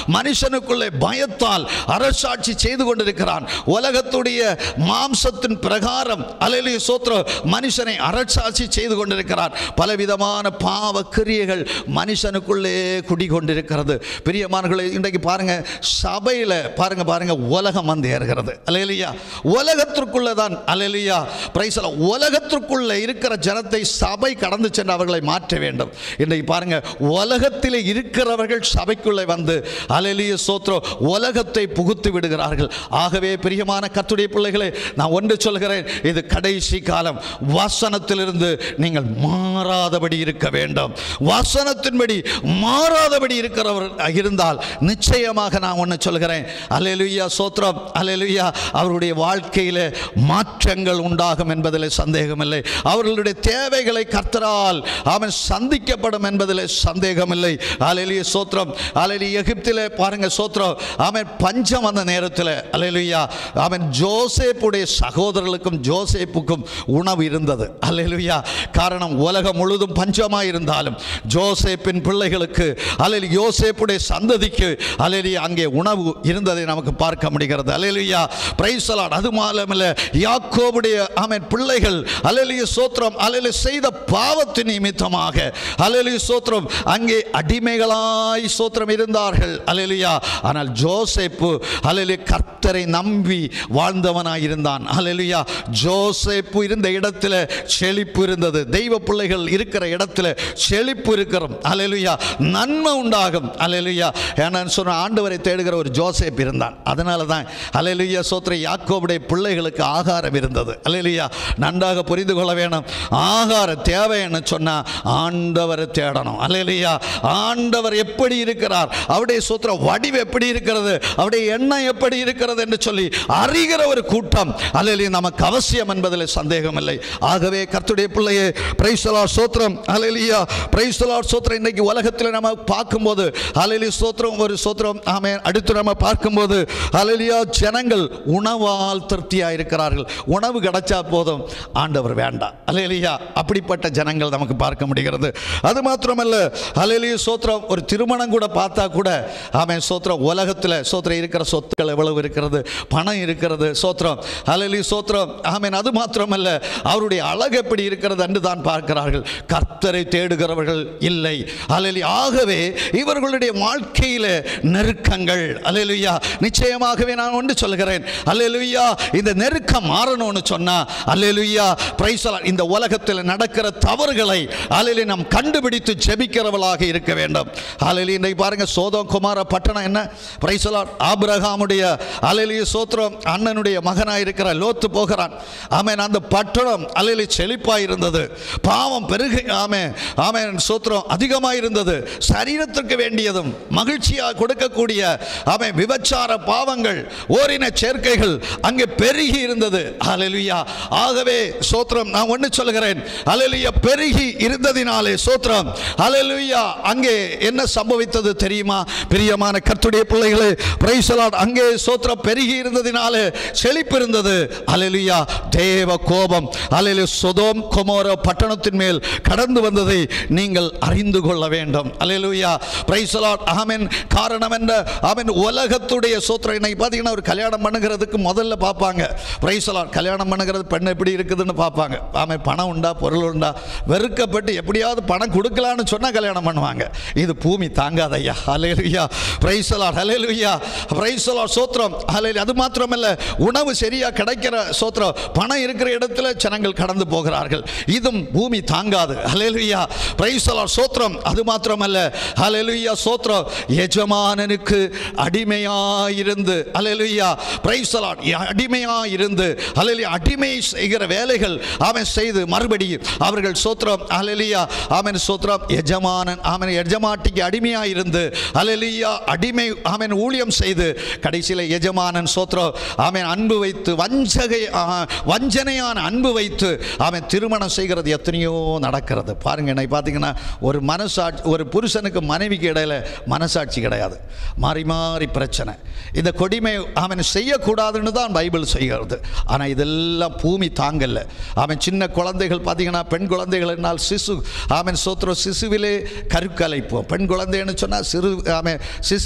மனுஷனுக்குள்ளே பயத்தால் அரசாட்சி செய்து கொண்டிருக்கிறான் உலகத்துடைய மாம்சத்தின் பிரகாரம் அலையிலேயே சோத்திரம் மனுஷனை அரசாட்சி செய்து கொண்டிருக்கிறான் பலவிதமான பாவ கிரியைகள் மனுஷனுக்குள்ளே குடிகொண்டிருக்கிறது பிரியமானவர்களே இன்றைக்கு பாருங்க சபையில் பாருங்க பாருங்க உலகம் வந்து ஏறுகிறது அலையிலியா உலகத்திற்குள்ள தான் அலையிலியா பிரைசல உலகத்திற்குள்ள இருக்கிற ஜனத்தை சபை கடந்து சென்று அவர்களை மாற்ற வேண்டும் இன்றைக்கு பாருங்க உலகத்தில் இருக்கிறவர்கள் சபைக்குள்ளே வந்து அலையிலிய சோத்ரோ உலகத்தை புகுத்து விடுகிறார்கள் ஆகவே பிரியமான கத்துடைய பிள்ளைகளே நான் ஒன்று சொல்கிறேன் இது கடைசி காலம் வசனத்திலிருந்து நீங்கள் மாறாதபடி இருக்க வேண்டும் வசனத்தின்படி மாறாதபடி இருக்கிறவர் இருந்தால் நிச்சயமாக நான் ஒன்று சொல்கிறேன் அலையலுயா சோத்ரம் அலையலுயா அவருடைய வாழ்க்கையில் மாற்றங்கள் உண்டாகும் என்பதில் சந்தேகமில்லை அவர்களுடைய தேவைகளை கர்த்தரால் அவன் சந்திக்கப்படும் என்பதில் சந்தேகமில்லை அலையலிய சோத்ரம் அலையலி எகிப்தில் பாருங்க சோத்ரம் அவன் பஞ்சம் வந்த நேரத்தில் அலையலுயா அவன் ஜோசேப்புடைய சகோதரர்களுக்கும் ஜோசேப்புக்கும் உணவு இருந்தது அல்லேலூயா காரணம் உலகம் முழுதும் பஞ்சமாக இருந்தாலும் ஜோசேப்பின் பிள்ளைகளுக்கு அல்லது யோசேப்புடைய சந்ததிக்கு அல்லது அங்கே உணவு இருந்ததை நமக்கு பார்க்க முடிகிறது அல்லேலூயா பிரைசலாட் அது மாலமில்ல யாக்கோபுடைய ஆமென் பிள்ளைகள் அல்லேலூயா சோத்திரம் அல்லேலூயா செய்த பாவத்தின் நிமித்தமாக அல்லேலூயா சோத்திரம் அங்கே அடிமைகளாய் சோத்திரம் இருந்தார்கள் அல்லேலூயா ஆனால் ஜோசேப்பு அல்லேலூயா கர்த்தரை நம்பி வாழ்ந்தவனாய் இருந்தான் அல்லேலூயா ஜோசேப்பு இருந்த இடத்துல செழிப்பு இருந்தது தெய்வ பிள்ளைகள் இருக்கிற இடத்துல செழிப்பு இருக்கிறோம் அல்லேலூயா நன்மை உண்டாகும் அல்லேலூயா ஏன்னு சொன்ன ஆண்டவரை தேடுகிற ஒரு ஜோசேப் இருந்தான் அதனால தான் அல்லேலூயா சோத்திர யாக்கோபுடைய பிள்ளைகளுக்கு ஆகாரம் இருந்தது அல்லேலூயா நன்றாக புரிந்து கொள்ள வேணும் ஆகார தேவைன்னு சொன்னா ஆண்டவரை தேடணும் அல்லேலூயா ஆண்டவர் எப்படி இருக்கிறார் அவருடைய சோத்திர வடிவு எப்படி இருக்கிறது அவருடைய எண்ணம் எப்படி இருக்கிறது என்று சொல்லி அறிகிற ஒரு கூட்டம் அல்லேலூயா நமக்கு அவசியம் என்பதில் சந்தேகம் இல்லை ஆகவே கர்த்தருடைய பிள்ளையே பிரைசலா சோத்திரம் அலையிலியா பிரைசலா சோத்திரம் இன்னைக்கு உலகத்தில் நம்ம பார்க்கும்போது அலையிலி சோத்திரம் ஒரு சோத்திரம் ஆமே அடுத்து நம்ம பார்க்கும்போது அலையிலியா ஜனங்கள் உணவால் திருப்தியாக இருக்கிறார்கள் உணவு கிடைச்சா போதும் ஆண்டவர் வேண்டாம் அலையிலியா அப்படிப்பட்ட ஜனங்கள் நமக்கு பார்க்க முடிகிறது அது மாத்திரமல்ல அலையிலிய சோத்திரம் ஒரு திருமணம் கூட பார்த்தா கூட ஆமே சோத்திரம் உலகத்தில் சோத்திரம் இருக்கிற சொத்துக்கள் எவ்வளவு இருக்கிறது பணம் இருக்கிறது சோத்திரம் அலையிலி சோத்திரம் ஆமேன் அது மாத்திரமல்ல அவருடைய அழகு எப்படி இருக்கிறது என்று தான் பார்க்கிறார்கள் கர்த்தரை தேடுகிறவர்கள் இல்லை அலையிலி ஆகவே இவர்களுடைய வாழ்க்கையில் நெருக்கங்கள் அலையிலுயா நிச்சயமாகவே நான் ஒன்று சொல்கிறேன் அல்லேலுயா இந்த நெருக்கம் மாறணும்னு சொன்னா அல்லேலுயா பிரைசலா இந்த உலகத்தில் நடக்கிற தவறுகளை அலையில நாம் கண்டுபிடித்து ஜெபிக்கிறவளாக இருக்க வேண்டும் அலையில இன்றைக்கு பாருங்க சோதம் குமார பட்டணம் என்ன பிரைசலா ஆபிரகாமுடைய அலையிலிய சோத்திரம் அண்ணனுடைய மகனாக இருக்கிற லோத்து போகிறான் ஆமென் அந்த பட்டணம் அலையில செழிப்பாக இருந்தது பாவம் பெருகு ஆமே ஆமென் சோத்திரம் அதிகமாக இருந்தது சரீரத்திற்கு வேண்டியதும் மகிழ்ச்சியாக கொடுக்கக்கூடிய ஆமென் விபச்சார பாவங்கள் ஓரின சேர்க்கைகள் அங்கே பெருகி இருந்தது ஹalleluya ஆகவே சோத்திரம் நான் ஒன்று சொல்கிறேன் ஹalleluya பெருகி இருந்ததினாலே சோத்திரம் ஹalleluya அங்கே என்ன சம்பவித்தது தெரியுமா பிரியமான கர்த்தருடைய பிள்ளைகளே பிரைஸ் அங்கே சோத்திரம் பெருகி இருந்ததினாலே செழிப்பு இருந்தது ஹalleluya தேவ கோபம் ஹalleluya சொதோம் கொமோர பட்டணத்தின் மேல் கடந்து வந்ததை நீங்கள் அறிந்து கொள்ள வேண்டும் ஹalleluya பிரைஸ் ஆமென் காரணம் என்ன ஆமென் உலகத்துடைய சோத்திரம் இன்னைக்கு பார்த்தீங்கன்னா ஒரு கல்யாணம் பண்ணுகிறதுக்கு முதல்ல பார்ப்பாங்க பிரைசலார் கல்யாணம் பண்ணுகிறது பெண் எப்படி இருக்குதுன்னு பார்ப்பாங்க ஆமாம் பணம் உண்டா பொருள் உண்டா வெறுக்கப்பட்டு எப்படியாவது பணம் கொடுக்கலான்னு சொன்னால் கல்யாணம் பண்ணுவாங்க இது பூமி தாங்காதையா ஹலேலுயா பிரைசலார் ஹலேலுயா பிரைசலார் சோத்திரம் ஹலே அது மாத்திரமல்ல உணவு சரியாக கிடைக்கிற சோத்திரம் பணம் இருக்கிற இடத்துல ஜனங்கள் கடந்து போகிறார்கள் இதுவும் பூமி தாங்காது ஹலேலுயா பிரைசலார் சோத்திரம் அது மாத்திரமல்ல ஹலேலுயா சோத்திரம் எஜமானனுக்கு அடிமையாயிருந்து அலையலுயா பிரைசலாட் அடிமையாயிருந்து அலையலியா அடிமை செய்கிற வேலைகள் அவன் செய்து மறுபடியும் அவர்கள் சோத்திரம் அலையலியா அவன் சோத்திரம் எஜமானன் அவன் எஜமாட்டிக்கு அடிமையாயிருந்து அலையலியா அடிமை அவன் ஊழியம் செய்து கடைசியில் எஜமானன் சோத்திரம் அவன் அன்பு வைத்து வஞ்சகை ஆ, வஞ்சனையான அன்பு வைத்து அவன் திருமணம் செய்கிறது எத்தனையோ நடக்கிறது பாருங்க என்னை பார்த்தீங்கன்னா ஒரு மனசாட்சி ஒரு புருஷனுக்கு மனைவிக்கு இடையில மனசாட்சி கிடையாது மாறி மாறி பிரச்சனை இந்த கொடிமை அவன் செய்யக்கூடாதுன்னு தான் பைபிள் செய்கிறது ஆனால் இதெல்லாம் பூமி தாங்கல்ல அவன் சின்ன குழந்தைகள் பார்த்தீங்கன்னா பெண் குழந்தைகள் என்னால் சிசு அவன் சோத்திர சிசுவிலே கருக்கலைப்போம் பெண் குழந்தைன்னு சொன்னால் சிறு அவன் சிசு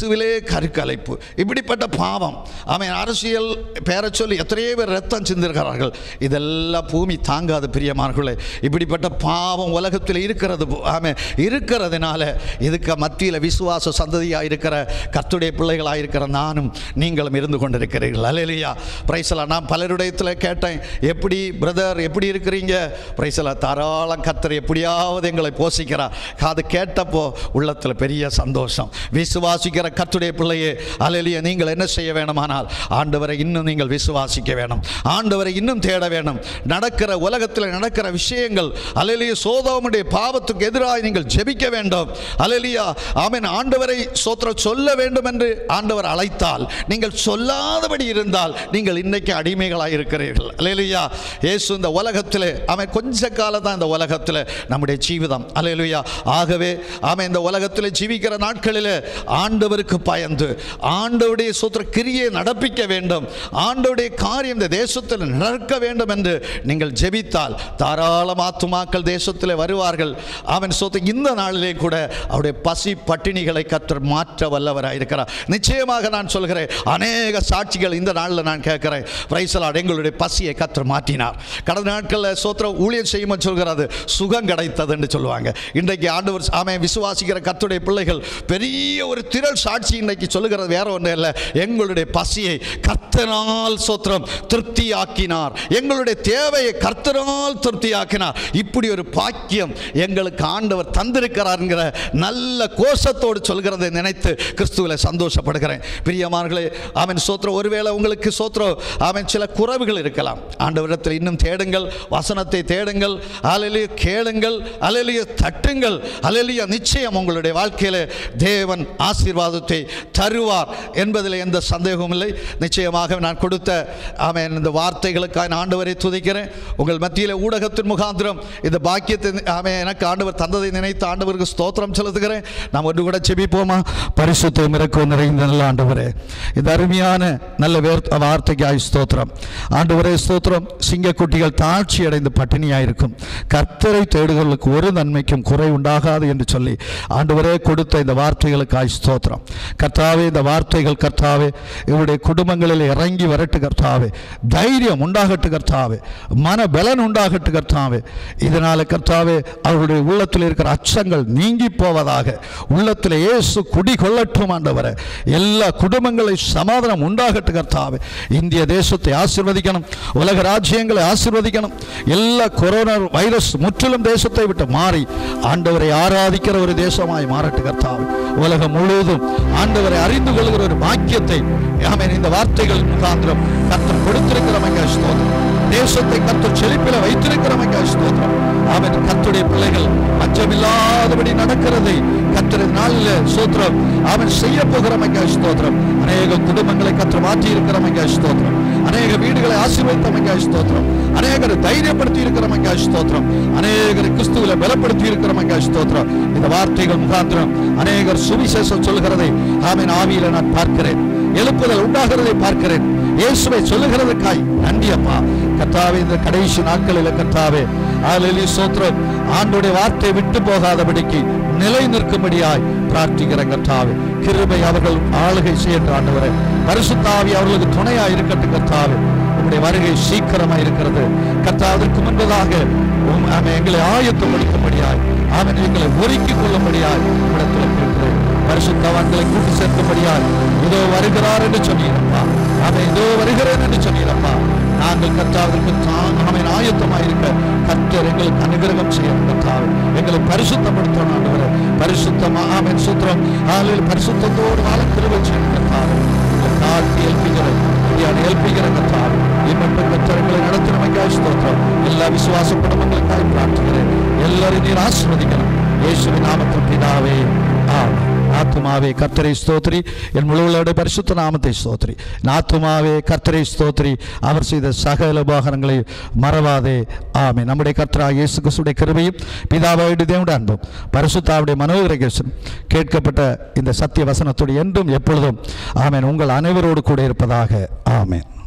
இயேசுவிலே கருக்கலைப்பு இப்படிப்பட்ட பாவம் அவன் அரசியல் பேரை சொல்லி எத்தனையோ பேர் ரத்தம் சிந்திருக்கிறார்கள் இதெல்லாம் பூமி தாங்காத பிரியமானர்களே இப்படிப்பட்ட பாவம் உலகத்தில் இருக்கிறது ஆமாம் இருக்கிறதுனால இதுக்கு மத்தியில் விசுவாச சந்ததியாக இருக்கிற கர்த்துடைய பிள்ளைகளாக இருக்கிற நானும் நீங்களும் இருந்து கொண்டிருக்கிறீர்கள் அலையிலையா பிரைசலா நான் பலருடையத்தில் கேட்டேன் எப்படி பிரதர் எப்படி இருக்கிறீங்க பிரைசலா தாராளம் கர்த்தர் எப்படியாவது எங்களை போஷிக்கிறார் அது கேட்டப்போ உள்ளத்தில் பெரிய சந்தோஷம் விசுவாசிக்கிற கர்த்துடைய பிள்ளையே அலையிலையா நீங்கள் என்ன செய்ய வேணுமானால் ஆண்டவரை இன்னும் நீங்கள் விசுவாசிக்க வேணும் ஆண்டவரை இன்னும் தேட வேணும் நடக்கிற உலகத்தில் நடக்கிற விஷயங்கள் அலையிலேயே சோதோமுடைய பாவத்துக்கு எதிராக நீங்கள் ஜெபிக்க வேண்டும் அலையிலியா ஆமென் ஆண்டவரை சோத்திர சொல்ல வேண்டும் என்று ஆண்டவர் அழைத்தால் நீங்கள் சொல்லாதபடி இருந்தால் நீங்கள் இன்னைக்கு அடிமைகளாக இருக்கிறீர்கள் அலையிலியா இயேசு இந்த உலகத்தில் அவன் கொஞ்ச காலம் தான் இந்த உலகத்தில் நம்முடைய ஜீவிதம் அலையிலுயா ஆகவே அவன் இந்த உலகத்தில் ஜீவிக்கிற நாட்களில் ஆண்டவருக்கு பயந்து ஆண்டவருடைய சூத்திர கிரியை நடப்பிக்க வேண்டும் ஆண்டவருடைய காரியம் இந்த தேசத்தில் நடக்க வேண்டும் என்று நீங்கள் ஜெபித்தால் தாராளம் ஆத்துமாக்கள் தேசத்தில் வருவார்கள் அவன் சொத்து இந்த நாளிலே கூட அவருடைய பசி பட்டினிகளை கத்தர் மாற்ற வல்லவராக இருக்கிறார் நிச்சயமாக நான் சொல்கிறேன் அநேக சாட்சிகள் இந்த நாளில் நான் கேட்கிறேன் பிரைசலாட் எங்களுடைய பசியை கத்தர் மாற்றினார் கடந்த நாட்களில் சோத்திர ஊழியம் செய்யும்போது சொல்கிறது சுகம் கிடைத்தது என்று சொல்லுவாங்க இன்றைக்கு ஆண்டவர் ஆமை விசுவாசிக்கிற கத்துடைய பிள்ளைகள் பெரிய ஒரு திரள் சாட்சி இன்றைக்கு சொல்லுகிறது வேற ஒன்றும் இல்லை எங்களுடைய பசியை கர்த்தனால் சோத்திரம் திருப்தியாக்கினார் எங்களுடைய தேவையை கர்த்தனால் திருப்தியாக்கினார் இப்படி ஒரு பாக்கியம் எங்களுக்கு ஆண்டவர் தந்திருக்கிறார்ங்கிற நல்ல கோஷத்தோடு சொல்கிறதை நினைத்து கிறிஸ்துவில் சந்தோஷப்படுகிறேன் பிரியமானங்களே அவன் சோத்திரம் ஒருவேளை உங்களுக்கு சோத்திரம் அவன் சில குறைவுகள் இருக்கலாம் ஆண்டவரிடத்தில் இன்னும் தேடுங்கள் வசனத்தை தேடுங்கள் அலையிலேயே கேளுங்கள் அலையிலேயே தட்டுங்கள் அலையிலேயே நிச்சயம் உங்களுடைய வாழ்க்கையில் தேவன் ஆசீர்வாதத்தை தருவார் என்பதில் எந்த சந்தேகமும் இல்லை நிச்சயமாக நான் கொடுத்த ஆமென் இந்த வார்த்தைகளுக்காக நான் ஆண்டவரை துதிக்கிறேன் உங்கள் மத்தியில் ஊடகத்தின் முகாந்திரம் இந்த பாக்கியத்தை ஆமென் எனக்கு ஆண்டவர் தந்ததை நினைத்து ஆண்டவருக்கு ஸ்தோத்திரம் செலுத்துகிறேன் நாம் ஒன்று கூட செபிப்போமா பரிசுத்தம் இறக்கும் நிறைந்த நல்ல ஆண்டவரே இந்த அருமையான நல்ல வேர் வார்த்தைக்காய் ஸ்தோத்திரம் ஆண்டவரே ஸ்தோத்திரம் சிங்கக்குட்டிகள் தாழ்ச்சி அடைந்து பட்டினியாயிருக்கும் கர்த்தரை தேடுகளுக்கு ஒரு நன்மைக்கும் குறை உண்டாகாது என்று சொல்லி ஆண்டவரே கொடுத்த இந்த வார்த்தைகளுக்காய் ஸ்தோத்திரம் கர்த்தாவே இந்த வார்த்தைகள் கர்த்தாவே இவருடைய குடும்பங்களில் இறங்கி வரட்டு கர்த்தாவே தைரியம் உண்டாகட்டு கர்த்தாவே மன பலன் உண்டாகட்டு கர்த்தாவே இதனால கர்த்தாவே அவருடைய உள்ளத்தில் இருக்கிற அச்சங்கள் நீங்கி போவதாக உள்ளத்தில் இயேசு குடி கொள்ளட்டும் ஆண்டவரே எல்லா குடும்பங்களை சமாதானம் உண்டாகட்டு கர்த்தாவே இந்திய தேசத்தை ஆசீர்வதிக்கணும் உலக ராஜ்யங்களை ஆசீர்வதிக்கணும் எல்லா கொரோனா வைரஸ் முற்றிலும் தேசத்தை விட்டு மாறி ஆண்டவரை ஆராதிக்கிற ஒரு தேசமாய் மாறட்டு கர்த்தாவே உலகம் முழுவதும் ஆண்டவரை அறிந்து கொள்கிற ஒரு பாக்கியத்தை ஆமென் இந்த வார்த்தைகள் முகாந்திரம் கர்த்தர் கொடுத்திருக்கிறவங்க ஸ்தோத்திரம் தேசத்தை கர்த்தர் செழிப்பில வைத்திருக்கிறவங்க ஸ்தோத்திரம் அவன் கர்த்தருடைய பிள்ளைகள் அச்சமில்லாதபடி நடக்கிறதை கர்த்தர் நாளில் ஸ்தோத்திரம் அவன் செய்ய போகிறவங்க ஸ்தோத்திரம் அநேக குடும்பங்களை கர்த்தர் மாற்றி இருக்கிறவங்க ஸ்தோத்திரம் அநேக வீடுகளை ஆசீர்வதித்தவங்க ஸ்தோத்திரம் அநேகரை தைரியப்படுத்தி இருக்கிறவங்க ஸ்தோத்திரம் அநேகரை கிறிஸ்துவில பலப்படுத்தி இருக்கிறவங்க ஸ்தோத்திரம் இந்த வார்த்தைகள் முகாந்திரம் அநேகர் சுவிசேஷம் சொல்கிறதை ஆமென் ஆவியில நான் பார்க்கிறேன் எழுப்புதல் உண்டாகிறதை பார்க்கிறேன் இயேசுவை சொல்லுகிறதுக்காய் நன்றி அப்பா கர்த்தாவே இந்த கடைசி நாட்களில் கர்த்தாவே ஆலிலி சோத்திரம் ஆண்டுடைய வார்த்தை விட்டு போகாதபடிக்கு நிலை நிற்கும்படியாய் பிரார்த்திக்கிற கர்த்தாவே கிருபை அவர்கள் ஆளுகை செய்கின்ற ஆண்டவரே பரிசுத்தாவி அவர்களுக்கு துணையா இருக்கட்டும் கர்த்தாவே உங்களுடைய வருகை சீக்கிரமா இருக்கிறது கர்த்தா அதற்கு முன்பதாக உம் ஆமென், எங்களை ஆயத்தப்படுத்தும்படியாய் அவன் எங்களை ஒருக்கிக் கொள்ளும்படியாய் இடத்துல இருக்கிறேன் பரிசுத்தவான்களை கூட்டி சேர்க்கும்படியாய் இதோ வருகிறார் என்று சொன்னீரப்பா அவன் இதோ வருகிறேன் என்று சொன்னீரப்பா நாங்கள் கர்த்தாவிற்கு அவன் ஆயத்தமாக இருக்க கர்த்தர் எங்களுக்கு அனுகிரகம் செய்ய கர்த்தாவே எங்களை பரிசுத்தப்படுத்தணும் ஆண்டவரே பரிசுத்தமா அவன் சுத்திரம் ஆளில் பரிசுத்தத்தோடு வாழ கிருபை செய்யணும் கர்த்தாவே உங்களை தாழ்த்தி ஏൽപ്പിக்கிறேன் இப்படியான ஏൽപ്പിக்கிற கர்த்தாவே இன்னும் கர்த்தரங்களை நடத்தினமைக்காய் ஸ்தோத்திரம் எல்லா விசுவாச குடும்பங்களுக்காய் பிரார்த்திக்கிறேன் எல்லாரையும் நீர் ஆசிர்வதிக்கணும் இயேசுவின் நாமத்தில் பிதாவே ஆமென் ஆத்துமாவே கர்த்தரை ஸ்தோத்ரி என் முழுவலோட பரிசுத்த நாமத்தை ஸ்தோத்ரி நாத்துமாவே கர்த்தரை ஸ்தோத்ரி அவர் செய்த சகல உபகாரங்களை மறவாதே ஆமே நம்முடைய கர்த்தராக இயேசு கிறிஸ்துடைய கிருபையும் பிதாவாயுடைய தேவனுடைய அன்பும் பரிசுத்தாவுடைய மனோகரகேசன் கேட்கப்பட்ட இந்த சத்திய வசனத்தோடு என்றும் எப்பொழுதும் ஆமென் உங்கள் அனைவரோடு கூட இருப்பதாக ஆமென்